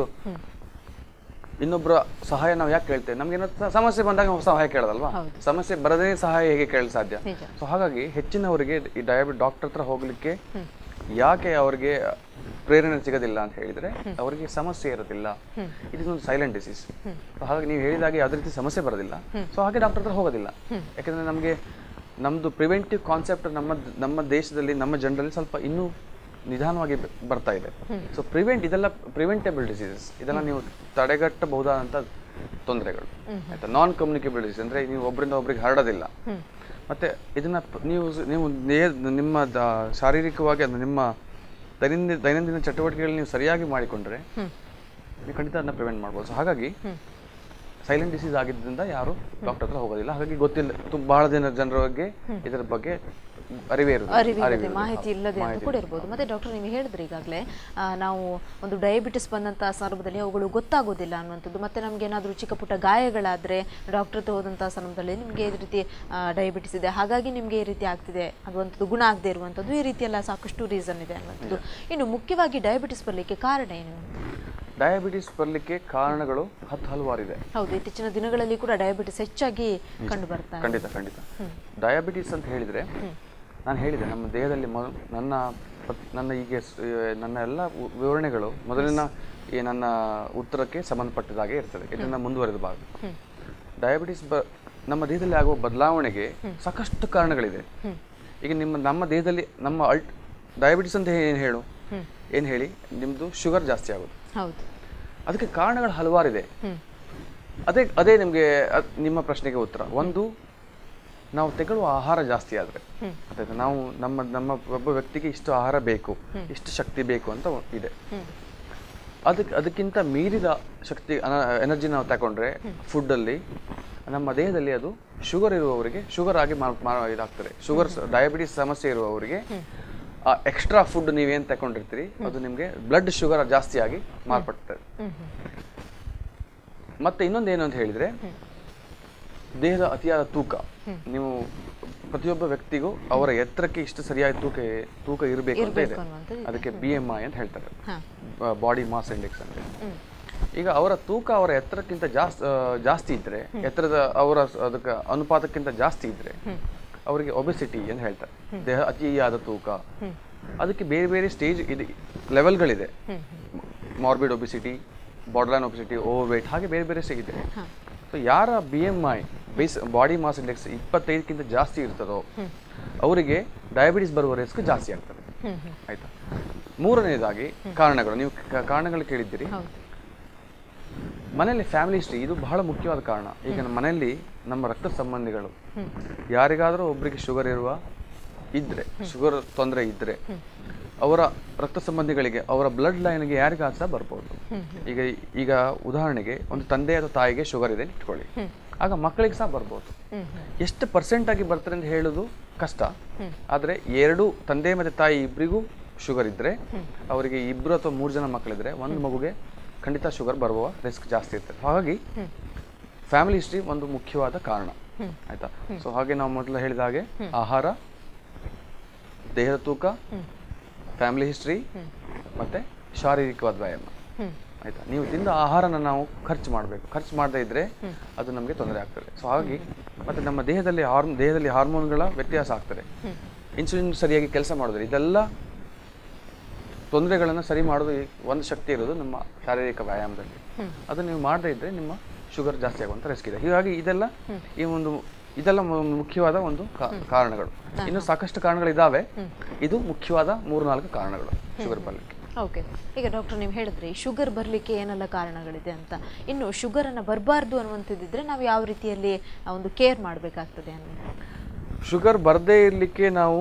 ಇನ್ನೊಬ್ಬರ ಸಹಾಯ ನಾವು ಯಾಕೆ ಕೇಳ್ತೇವೆ ನಮ್ಗೇನೋ ಸ- ಸಮಸ್ಯೆ ಬಂದಾಗ ನಾವು ಸಹಾಯ ಕೇಳೋದಲ್ವಾ ಸಮಸ್ಯೆ ಬರದೇ ಸಹಾಯ ಹೇಗೆ ಕೇಳಲು ಸಾಧ್ಯ ನಿಜ. ಸೊ ಹಾಗಾಗಿ ಹೆಚ್ಚಿನವರಿಗೆ ಈ ಡಯಾಬಿಟ್ ಡಾಕ್ಟರ್ ಹತ್ರ ಹೋಗ್ಲಿಕ್ಕೆ ಯಾಕೆ ಅವರಿಗೆ ಪ್ರೇರಣೆ ಸಿಗೋದಿಲ್ಲ ಅಂತ ಹೇಳಿದ್ರೆ ಅವರಿಗೆ ಸಮಸ್ಯೆ ಇರೋದಿಲ್ಲ ಇದೊಂದು ಸೈಲೆಂಟ್ ಡಿಸೀಸ್ ಸೊ ಹಾಗಾಗಿ ನೀವು ಹೇಳಿದಾಗೆ ಯಾವುದೇ ರೀತಿ ಸಮಸ್ಯೆ ಬರೋದಿಲ್ಲ ಸೊ ಹಾಗೆ ಡಾಕ್ಟರ್ ಹತ್ರ ಹೋಗೋದಿಲ್ಲ ಯಾಕಂದ್ರೆ ನಮಗೆ ನಮ್ದು ಪ್ರಿವೆಂಟಿವ್ ಕಾನ್ಸೆಪ್ಟ್ ನಮ್ಮ ನಮ್ಮ ದೇಶದಲ್ಲಿ ನಮ್ಮ ಜನರಲ್ಲಿ ಸ್ವಲ್ಪ ಇನ್ನೂ ನಿಧಾನವಾಗಿ ಬ- ಬರ್ತಾ ಇದೆ ಸೊ ಪ್ರಿವೆಂಟ್ ಇದೆಲ್ಲ ಪ್ರಿವೆಂಟೇಬಲ್ ಡಿಸೀಸಸ್ ಇದೆಲ್ಲ ನೀವು ತಡೆಗಟ್ಟಬಹುದಾದಂಥ ತೊಂದರೆಗಳು ಆಯ್ತಾ ನಾನ್ ಕಮ್ಯುನಿಕೇಬಲ್ ಡಿಸೀಸ್ ಅಂದ್ರೆ ನೀವು ಒಬ್ಬರಿಂದ ಒಬ್ರಿಗೆ ಹರಡೋದಿಲ್ಲ ಮತ್ತೆ ಇದನ್ನ ಪ- ನೀವು ಸ್- ನೀವು ನೇ- ನಿಮ್ಮ ದ- ಶಾರೀರಿಕವಾಗಿ ಅದು ನಿಮ್ಮ ದೈನಂದಿನ ದೈನಂದಿನ ಚಟುವಟಿಕೆಗಳು ನೀವು ಸರಿಯಾಗಿ ಮಾಡಿಕೊಂಡ್ರೆ ನೀವು ಖಂಡಿತ ಅದನ್ನ ಪ್ರಿವೆಂಟ್ ಮಾಡ್ಬೋದು ಸೊ ಹಾಗಾಗಿ ಸೈಲೆಂಟ್ ಡಿಸೀಸ್ ಆಗಿದ್ದರಿಂದ ಯಾರು ಡಾಕ್ಟರ್ ಹತ್ರ ಹೋಗೋದಿಲ್ಲ ಹಾಗಾಗಿ ಗೊತ್ತಿಲ್ಲ ತುಂಬ ಬಹಳ ಜನ ಜನರಿಗೆ ಇದರ ಬಗ್ಗೆ ಅರಿವೇ ಇರೋದಿಲ್ಲ ಅರಿವಿಲ್ಲದೆ ಅರಿವಿರೋದಿಲ್ಲ. ಮಾಹಿತಿ ಇಲ್ಲದೆ ಅಂತ ಕೂಡ ಇರ್ಬೋದು ಮತ್ತೆ ಡಾಕ್ಟರ್ ನೀವು ಹೇಳಿದ್ರಿ ಈಗಾಗಲೇ ನಾವು ಒಂದು ಡಯಾಬಿಟಿಸ್ ಬಂದಂಥ ಸಂದರ್ಭದಲ್ಲಿ ಅವುಗಳು ಗೊತ್ತಾಗೋದಿಲ್ಲ ಅನ್ನುವಂಥದ್ದು ಮತ್ತೆ ನಮ್ಗೆ ಏನಾದರೂ ಚಿಕ್ಕ ಪುಟ್ಟ ಗಾಯಗಳಾದರೆ ಡಾಕ್ಟರ್ ಹತ್ರ ಹೋದಂಥ ಸಂದರ್ಭದಲ್ಲಿ ನಿಮಗೆ ಈ ರೀತಿ ಡಯಾಬಿಟಿಸ್ ಇದೆ ಹಾಗಾಗಿ ನಿಮಗೆ ಈ ರೀತಿ ಆಗ್ತಿದೆ ಅನ್ನುವಂಥದ್ದು ಗುಣ ಆಗದೆ ಇರುವಂಥದ್ದು ಈ ರೀತಿ ಎಲ್ಲ ಸಾಕಷ್ಟು ರೀಸನ್ ಇದೆ ಅನ್ನುವಂಥದ್ದು ಇನ್ನು ಮುಖ್ಯವಾಗಿ ಡಯಾಬಿಟಿಸ್ ಬರಲಿಕ್ಕೆ ಕಾರಣ ಏನು ಡಯಾಬಿಟಿಸ್ ಬರಲಿಕ್ಕೆ ಕಾರಣಗಳು ಹತ್ತು ಹಲವಾರಿದೆ ಹೌದು ಇತ್ತೀಚಿನ ದಿನಗಳಲ್ಲಿ ಕೂಡ ಡಯಾಬಿಟಿಸ್ ಹೆಚ್ಚಾಗಿ ಕಂಡು ಬರ್ತಾ ಇದೆ ಖಂಡಿತ ಖಂಡಿತ ಡಯಾಬಿಟಿಸ್ ಅಂತ ಹೇಳಿದ್ರೆ ನಾನು ಹೇಳಿದೆ ನಮ್ಮ ದೇಹದಲ್ಲಿ ಮೊದ ನನ್ನ ಪ್ರತ್- ನನ್ನ ಈಗ ಸ್- ನನ್ನ ಎಲ್ಲ ವು- ವಿವರಣೆಗಳು ಮೊದಲಿನ ಈ ನನ್ನ ಉತ್ತರಕ್ಕೆ ಸಂಬಂಧಪಟ್ಟದಾಗೆ ಇರ್ತದೆ ಇದನ್ನ ಮುಂದುವರೆದ ಭಾಗ ಡಯಾಬಿಟಿಸ್ ಬ ನಮ್ಮ ದೇಹದಲ್ಲಿ ಆಗುವ ಬದಲಾವಣೆಗೆ ಸಾಕಷ್ಟು ಕಾರಣಗಳಿದೆ ಈಗ ನಿಮ್ಮ ನಮ್ಮ ದೇಹದಲ್ಲಿ ನಮ್ಮ ಅಲ್ಟ್ ಡಯಾಬಿಟಿಸ್ ಅಂತ ಏನು ಹೇಳು ಏನು ಹೇಳಿ ನಿಮ್ಮದು ಶುಗರ್ ಜಾಸ್ತಿ ಆಗೋದು ಹೌದು ಅದಕ್ಕೆ ಕಾರಣಗಳು ಹಲವಾರಿದೆ ಅದೇ ಅದೇ ನಿಮಗೆ ನಿಮ್ಮ ಪ್ರಶ್ನೆಗೆ ಉತ್ತರ ಒಂದು ನಾವು ತೆಗೊಳ್ಳುವ ಆಹಾರ ಜಾಸ್ತಿ ಆದರೆ ಅದಾಯ್ತಾ ನಾವು ನಮ್ಮ ನಮ್ಮ ಒಬ್ಬ ವ್ಯಕ್ತಿಗೆ ಇಷ್ಟು ಆಹಾರ ಬೇಕು ಇಷ್ಟು ಶಕ್ತಿ ಬೇಕು ಅಂತ ಒ- ಇದೆ ಅದಕ್ಕೆ ಅದಕ್ಕಿಂತ ಮೀರಿದ ಶಕ್ತಿ ಎನರ್ಜಿ ನಾವು ತಗೊಂಡ್ರೆ ಫುಡ್ಡಲ್ಲಿ ನಮ್ಮ ದೇಹದಲ್ಲಿ ಅದು ಶುಗರ್ ಇರುವವರಿಗೆ ಶುಗರ್ ಆಗಿ ಮಾರ್ ಮಾರ್- ಇದಾಗ್ತದೆ ಶುಗರ್ ಡಯಾಬಿಟಿಸ್ ಸಮಸ್ಯೆ ಇರುವವರಿಗೆ ಆ ಎಕ್ಸ್ಟ್ರಾ ಫುಡ್ ನೀವೇನು ತಗೊಂಡಿರ್ತೀರಿ ಅದು ನಿಮಗೆ ಬ್ಲಡ್ ಶುಗರ್ ಜಾಸ್ತಿ ಆಗಿ ಮಾರ್ಪಡ್ತದೆ ಮತ್ತೆ ಇನ್ನೊಂದು ಏನು ಅಂತ ಹೇಳಿದ್ರೆ ದೇಹದ ಅತಿಯಾದ ತೂಕ ನೀವು ಪ್ರತಿಯೊಬ್ಬ ವ್ಯಕ್ತಿಗೂ ಅವರ ಎತ್ತರಕ್ಕೆ ಇಷ್ಟು ಸರಿಯಾದ ತೂಕ ತೂಕ ಇರಬೇಕು ಅಂತ ಇದೆ ಅನ್ನುವಂಥದ್ದು ಅದಕ್ಕೆ ಬಿ ಎಂ ಐ ಅಂತ ಹೇಳ್ತಾರೆ ಹಾ. ಬಾಡಿ ಮಾಸ್ ಇಂಡೆಕ್ಸ್ ಅಂತ ಈಗ ಅವರ ತೂಕ ಅವರ ಎತ್ತರಕ್ಕಿಂತ ಜಾಸ್ತಿ ಜಾಸ್ತಿ ಇದ್ರೆ ಎತ್ತರದ ಅವರ ಸ- ಅದಕ್ಕೆ ಅನುಪಾತಕ್ಕಿಂತ ಜಾಸ್ತಿ ಇದ್ರೆ ಅವರಿಗೆ ಒಬೆಸಿಟಿ ಅಂತ ಹೇಳ್ತಾರೆ ದೇಹ ಅತಿಯಾದ ತೂಕ ಅದಕ್ಕೆ ಬೇರೆ ಬೇರೆ ಸ್ಟೇಜ್ ಇದೆ ಲೆವೆಲ್ಗಳಿದೆ morbid obesity borderline obesity over weight ಹಾಗೆ ಬೇರೆ ಬೇರೆ ಸಿಗಿದೆ ಸೊ ಯಾರ B M I base body mass index ಇಪ್ಪತ್ತೈದಕ್ಕಿಂತ ಜಾಸ್ತಿ ಇರ್ತದೋ ಅವರಿಗೆ ಡಯಾಬಿಟಿಸ್ ಬರುವ ರಿಸ್ಕ್ ಜಾಸ್ತಿ ಆಗ್ತದೆ ಆಯ್ತಾ ಮೂರನೇದಾಗಿ ಕಾರಣಗಳು ನೀವು ಕ- ಕಾರಣಗಳು ಕೇಳಿದ್ದೀರಿ ಹೌದು ಮನೆಯಲ್ಲಿ ಫ್ಯಾಮಿಲಿ ಹಿಸ್ಟ್ರಿ ಇದು ಬಹಳ ಮುಖ್ಯವಾದ ಕಾರಣ ಈಗ ನಮ್ಮ ಮನೆಯಲ್ಲಿ ನಮ್ಮ ರಕ್ತ ಸಂಬಂಧಿಗಳು ಯಾರಿಗಾದರೂ ಒಬ್ಬರಿಗೆ ಶುಗರ್ ಇರುವ ಇದ್ರೆ ಶುಗರ್ ತೊಂದರೆ ಇದ್ರೆ ಅವರ ರಕ್ತ ಸಂಬಂಧಿಗಳಿಗೆ ಅವರ ಬ್ಲಡ್ ಲೈನ್ಗೆ ಯಾರಿಗಾದ್ರೂ ಸಹ ಬರ್ಬೋದು ಈಗ ಈಗ ಉದಾಹರಣೆಗೆ ಒಂದು ತಂದೆ ಅಥವಾ ತಾಯಿಗೆ ಶುಗರ್ ಇದೆ ಅಂತ ಇಟ್ಕೊಳ್ಳಿ ಆಗ ಮಕ್ಕಳಿಗೆ ಸಹ ಬರ್ಬೋದು ಎಷ್ಟು ಪರ್ಸೆಂಟ್ ಆಗಿ ಬರ್ತಾರೆ ಅಂತ ಹೇಳೋದು ಕಷ್ಟ ಆದರೆ ಎರಡು ತಂದೆ ಮತ್ತು ತಾಯಿ ಇಬ್ಬರಿಗೂ ಶುಗರ್ ಇದ್ರೆ ಅವರಿಗೆ ಇಬ್ಬರು ಅಥವಾ ಮೂರು ಜನ ಮಕ್ಕಳಿದ್ರೆ ಒಂದು ಮಗುಗೆ ಖಂಡಿತ ಶುಗರ್ ಬರುವ ರಿಸ್ಕ್ ಜಾಸ್ತಿ ಇರ್ತದೆ ಹಾಗಾಗಿ ಫ್ಯಾಮಿಲಿ ಹಿಸ್ಟ್ರಿ ಒಂದು ಮುಖ್ಯವಾದ ಕಾರಣ ಆಯ್ತಾ ಸೊ ಹಾಗೆ ನಾವು ಮೊದಲು ಹೇಳಿದ ಹಾಗೆ ಆಹಾರ ದೇಹದ ತೂಕ ಫ್ಯಾಮಿಲಿ ಹಿಸ್ಟ್ರಿ ಮತ್ತೆ ಶಾರೀರಿಕವಾದ ವ್ಯಾಯಾಮ ಆಯ್ತಾ ನೀವು ತಿಂದ ಆಹಾರನ ನಾವು ಖರ್ಚು ಮಾಡಬೇಕು ಖರ್ಚು ಮಾಡದೇ ಇದ್ರೆ ಅದು ನಮಗೆ ತೊಂದರೆ ಆಗ್ತದೆ ಸೊ ಹಾಗಾಗಿ ಮತ್ತೆ ನಮ್ಮ ದೇಹದಲ್ಲಿ ಹಾರ್ಮ್ ದೇಹದಲ್ಲಿ ಹಾರ್ಮೋನ್ಗಳ ವ್ಯತ್ಯಾಸ ಆಗ್ತದೆ ಇನ್ಸುಲಿನ್ ಸರಿಯಾಗಿ ಕೆಲಸ ಮಾಡೋದಿಲ್ಲ ಇದೆಲ್ಲ ತೊಂದರೆಗಳನ್ನು ಸರಿ ಮಾಡೋದು ಈ ಒಂದು ಶಕ್ತಿ ಇರೋದು ನಮ್ಮ ಶಾರೀರಿಕ ವ್ಯಾಯಾಮದಲ್ಲಿ ಅದು ನೀವು ಮಾಡದೇ ಇದ್ರೆ ನಿಮ್ಮ ಶುಗರ್ ಜಾಸ್ತಿ ಆಗುವಂಥ ರಿಸ್ಕ್ ಇದೆ ಹೀಗಾಗಿ ಇದೆಲ್ಲ ಈ ಒಂದು ಇದೆಲ್ಲ ಮು- ಮುಖ್ಯವಾದ ಒಂದು ಕಾ- ಕಾರಣಗಳು ಇನ್ನು ಸಾಕಷ್ಟು ಕಾರಣಗಳಿದ್ದಾವೆ ಇದು ಮುಖ್ಯವಾದ ಮೂರು ನಾಲ್ಕು ಕಾರಣಗಳು ಶುಗರ್ ಬರಲಿಕ್ಕೆ ಓಕೆ ಈಗ ಡಾಕ್ಟರ್ ನೀವು ಹೇಳಿದ್ರಿ ಶುಗರ್ ಬರಲಿಕ್ಕೆ ಏನೆಲ್ಲ ಕಾರಣಗಳಿದೆ ಅಂತ ಇನ್ನು ಶುಗರನ್ನು ಬರಬಾರ್ದು ಅನ್ನುವಂಥದ್ದಿದ್ರೆ ನಾವು ಯಾವ ರೀತಿಯಲ್ಲಿ ಆ ಒಂದು ಕೇರ್ ಮಾಡಬೇಕಾಗ್ತದೆ ಅನ್ನೋದು ಶುಗರ್ ಬರದೇ ಇರಲಿಕ್ಕೆ ನಾವು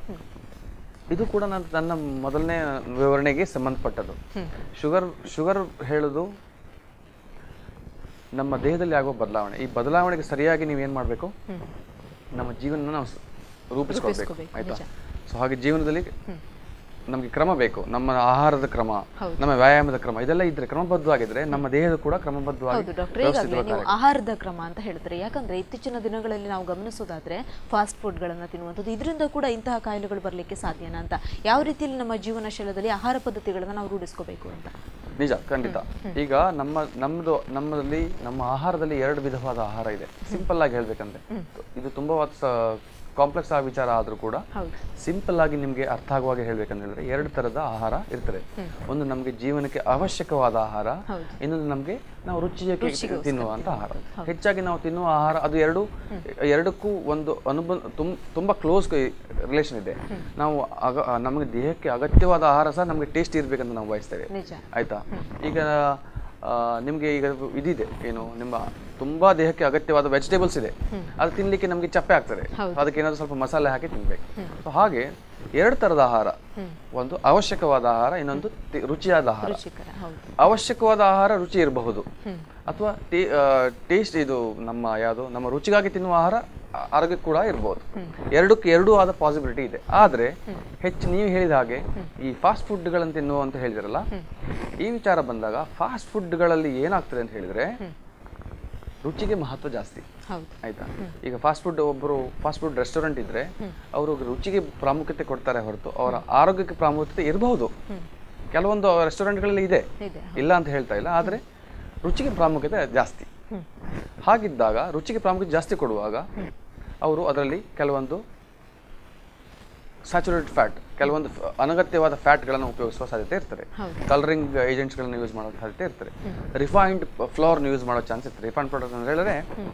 ಇದು ಕೂಡ ನನ್ನ ನನ್ನ ಮೊದಲನೇ ವಿವರಣೆಗೆ ಸಂಬಂಧಪಟ್ಟದ್ದು ಶುಗರ್ ಶುಗರ್ ಹೇಳೋದು ನಮ್ಮ ದೇಹದಲ್ಲಿ ಆಗುವ ಬದಲಾವಣೆ ಈ ಬದಲಾವಣೆಗೆ ಸರಿಯಾಗಿ ನೀವೇನು ಮಾಡಬೇಕು ನಮ್ಮ ಜೀವನ ನಾವು ಸ- ರೂಪಿಸ್ಕೊಳ್ಬೇಕು ರೂಪಿಸ್ಕೋಬೇಕು, ಆಯ್ತಾ ನಿಜ. ಸೊ ಹಾಗೆ ಜೀವನದಲ್ಲಿ ನಮಗೆ ಕ್ರಮ ಬೇಕು ನಮ್ಮ ಆಹಾರದ ಕ್ರಮ ಹೌದು. ನಮ್ಮ ವ್ಯಾಯಾಮದ ಕ್ರಮ ಇದೆಲ್ಲ ಇದ್ರೆ ಕ್ರಮಬದ್ಧವಾಗಿದ್ರೆ ನಮ್ಮ ದೇಹದ ಕೂಡ ಕ್ರಮಬದ್ಧವಾಗಿ ಹೌದು ಡಾಕ್ಟರ್ ಈಗಾಗಲೇ ನೀವು ಆಹಾರದ ಕ್ರಮ ಅಂತ ಹೇಳಿದ್ರೆ ಯಾಕಂದ್ರೆ ಇತ್ತೀಚಿನ ದಿನಗಳಲ್ಲಿ ನಾವು ಗಮನಿಸೋದಾದ್ರೆ ಫಾಸ್ಟ್ ಫುಡ್ಗಳನ್ನು ತಿನ್ನುವಂಥದ್ದು ಇದರಿಂದ ಕೂಡ ಇಂತಹ ಕಾಯಿಲೆಗಳು ಬರಲಿಕ್ಕೆ ಸಾಧ್ಯನಾ ಅಂತ ಯಾವ ರೀತಿಯಲ್ಲಿ ನಮ್ಮ ಜೀವನ ಶೈಲದಲ್ಲಿ ಆಹಾರ ಪದ್ಧತಿಗಳನ್ನು ನಾವು ರೂಢಿಸ್ಕೋಬೇಕು ಅಂತ ನಿಜ ಖಂಡಿತ ಈಗ ನಮ್ಮ ನಮ್ಮದು ನಮ್ಮಲ್ಲಿ ನಮ್ಮ ಆಹಾರದಲ್ಲಿ ಎರಡು ವಿಧವಾದ ಆಹಾರ ಇದೆ ಸಿಂಪಲ್ ಆಗಿ ಹೇಳ್ಬೇಕಂದ್ರೆ ಇದು ತುಂಬಾ ಕಾಂಪ್ಲೆಕ್ಸ್ ಆದ ವಿಚಾರ ಆದ್ರೂ ಕೂಡ ಹೌದು ಸಿಂಪಲ್ ಆಗಿ ನಿಮ್ಗೆ ಅರ್ಥ ಆಗುವಾಗ ಹೇಳ್ಬೇಕಂತ ಹೇಳಿದ್ರೆ ಎರಡು ತರದ ಆಹಾರ ಇರ್ತದೆ ಒಂದು ನಮ್ಗೆ ಜೀವನಕ್ಕೆ ಅವಶ್ಯಕವಾದ ಆಹಾರ ಹೌದು. ಇನ್ನೊಂದು ನಮ್ಗೆ ನಾವು ರುಚಿಯಕ್ಕೆ ತಿನ್ನುವಂತ ಆಹಾರ ಹೆಚ್ಚಾಗಿ ನಾವು ತಿನ್ನುವ ಆಹಾರ ಅದು ಎರಡು ಎರಡಕ್ಕೂ ಒಂದು ಅನುಬಂಧ ತುಂ ತುಂಬಾ ಕ್ಲೋಸ್ ರಿಲೇಷನ್ ಇದೆ ನಾವು ಅಗ ನಮಗೆ ದೇಹಕ್ಕೆ ಅಗತ್ಯವಾದ ಆಹಾರ ಸಹ ನಮಗೆ ಟೇಸ್ಟ್ ಇರ್ಬೇಕಂತ ನಾವು ಬಯಸ್ತೇವೆ ನಿಜ ಆಯ್ತಾ ಈಗ ಆ, ನಿಮ್ಗೆ ಈಗ ಇದಿದೆ ಏನು ನಿಮ್ಮ ತುಂಬಾ ದೇಹಕ್ಕೆ ಅಗತ್ಯವಾದ ವೆಜಿಟೇಬಲ್ಸ್ ಇದೆ ಅದು ತಿನ್ಲಿಕ್ಕೆ ನಮಗೆ ಚಪ್ಪೆ ಆಗ್ತದೆ ಅದಕ್ಕೆ ಏನಾದ್ರು ಸ್ವಲ್ಪ ಮಸಾಲೆ ಹಾಕಿ ತಿನ್ಬೇಕು ಸೊ ಹಾಗೆ ಎರಡು ತರದ ಆಹಾರ ಒಂದು ಅವಶ್ಯಕವಾದ ಆಹಾರ ಇನ್ನೊಂದು ತಿ- ರುಚಿಯಾದ ಆಹಾರ ರುಚಿಕರ ಹೌದು ಅವಶ್ಯಕವಾದ ಆಹಾರ ರುಚಿ ಇರಬಹುದು ಅಥವಾ ಟೇಸ್ಟ್ ಇದು ನಮ್ಮ ಯಾವುದು ನಮ್ಮ ರುಚಿಗಾಗಿ ತಿನ್ನುವ ಆಹಾರ ಆ- ಆರೋಗ್ಯಕ್ಕೆ ಕೂಡ ಇರಬಹುದು ಎರಡಕ್ಕೆ ಎರಡೂ ಆದ ಪಾಸಿಬಿಲಿಟಿ ಇದೆ ಆದ್ರೆ ಹೆಚ್ಚು ನೀವು ಹೇಳಿದ ಹಾಗೆ ಈ ಫಾಸ್ಟ್ ಫುಡ್ಗಳನ್ನು ತಿನ್ನುವ ಅಂತ ಹೇಳಿದ್ರಲ್ಲ ಈ ವಿಚಾರ ಬಂದಾಗ ಫಾಸ್ಟ್ ಫುಡ್ಗಳಲ್ಲಿ ಏನಾಗ್ತದೆ ಅಂತ ಹೇಳಿದ್ರೆ ರುಚಿಗೆ ಮಹತ್ವ ಜಾಸ್ತಿ ಹೌದು ಆಯ್ತಾ ಈಗ ಫಾಸ್ಟ್ ಫುಡ್ ಒಬ್ಬರು ಫಾಸ್ಟ್ ಫುಡ್ ರೆಸ್ಟೋರೆಂಟ್ ಇದ್ರೆ ಅವರು ರುಚಿಗೆ ಪ್ರಾಮುಖ್ಯತೆ ಕೊಡ್ತಾರೆ ಹೊರತು ಅವರ ಆರೋಗ್ಯಕ್ಕೆ ಪ್ರಾಮುಖ್ಯತೆ ಇರಬಹುದು ಕೆಲವೊಂದು ರೆಸ್ಟೋರೆಂಟ್ಗಳಲ್ಲಿ ಇದೆ ಇದೆ ಇಲ್ಲ ಅಂತ ಹೇಳ್ತಾ ಇಲ್ಲ ಆದರೆ ರುಚಿಗೆ ಪ್ರಾಮುಖ್ಯತೆ ಜಾಸ್ತಿ ಹಾಗಿದ್ದಾಗ ರುಚಿಗೆ ಪ್ರಾಮುಖ್ಯತೆ ಜಾಸ್ತಿ ಕೊಡುವಾಗ ಅವರು ಅದರಲ್ಲಿ ಕೆಲವೊಂದು ಸ್ಯಾಚುರೇಟೆಡ್ ಫ್ಯಾಟ್ ಕೆಲವೊಂದು ಫ- ಅನಗತ್ಯವಾದ ಫ್ಯಾಟ್ಗಳನ್ನು ಉಪಯೋಗಿಸುವ ಸಾಧ್ಯತೆ ಇರ್ತದೆ ಕಲರಿಂಗ್ ಏಜೆಂಟ್ಸ್ಗಳನ್ನು ಯೂಸ್ ಮಾಡೋ ಸಾಧ್ಯತೆ ಇರ್ತದೆ ರಿಫೈನ್ಡ್ ಫ್ಲೋರ್ನ ಯೂಸ್ ಮಾಡೋ ಚಾನ್ಸ್ ಇರ್ತದೆ ರಿಫೈನ್ಡ್ ಪ್ರಾಡಕ್ಟ್ ಅಂತ ಹೇಳಿದ್ರೆ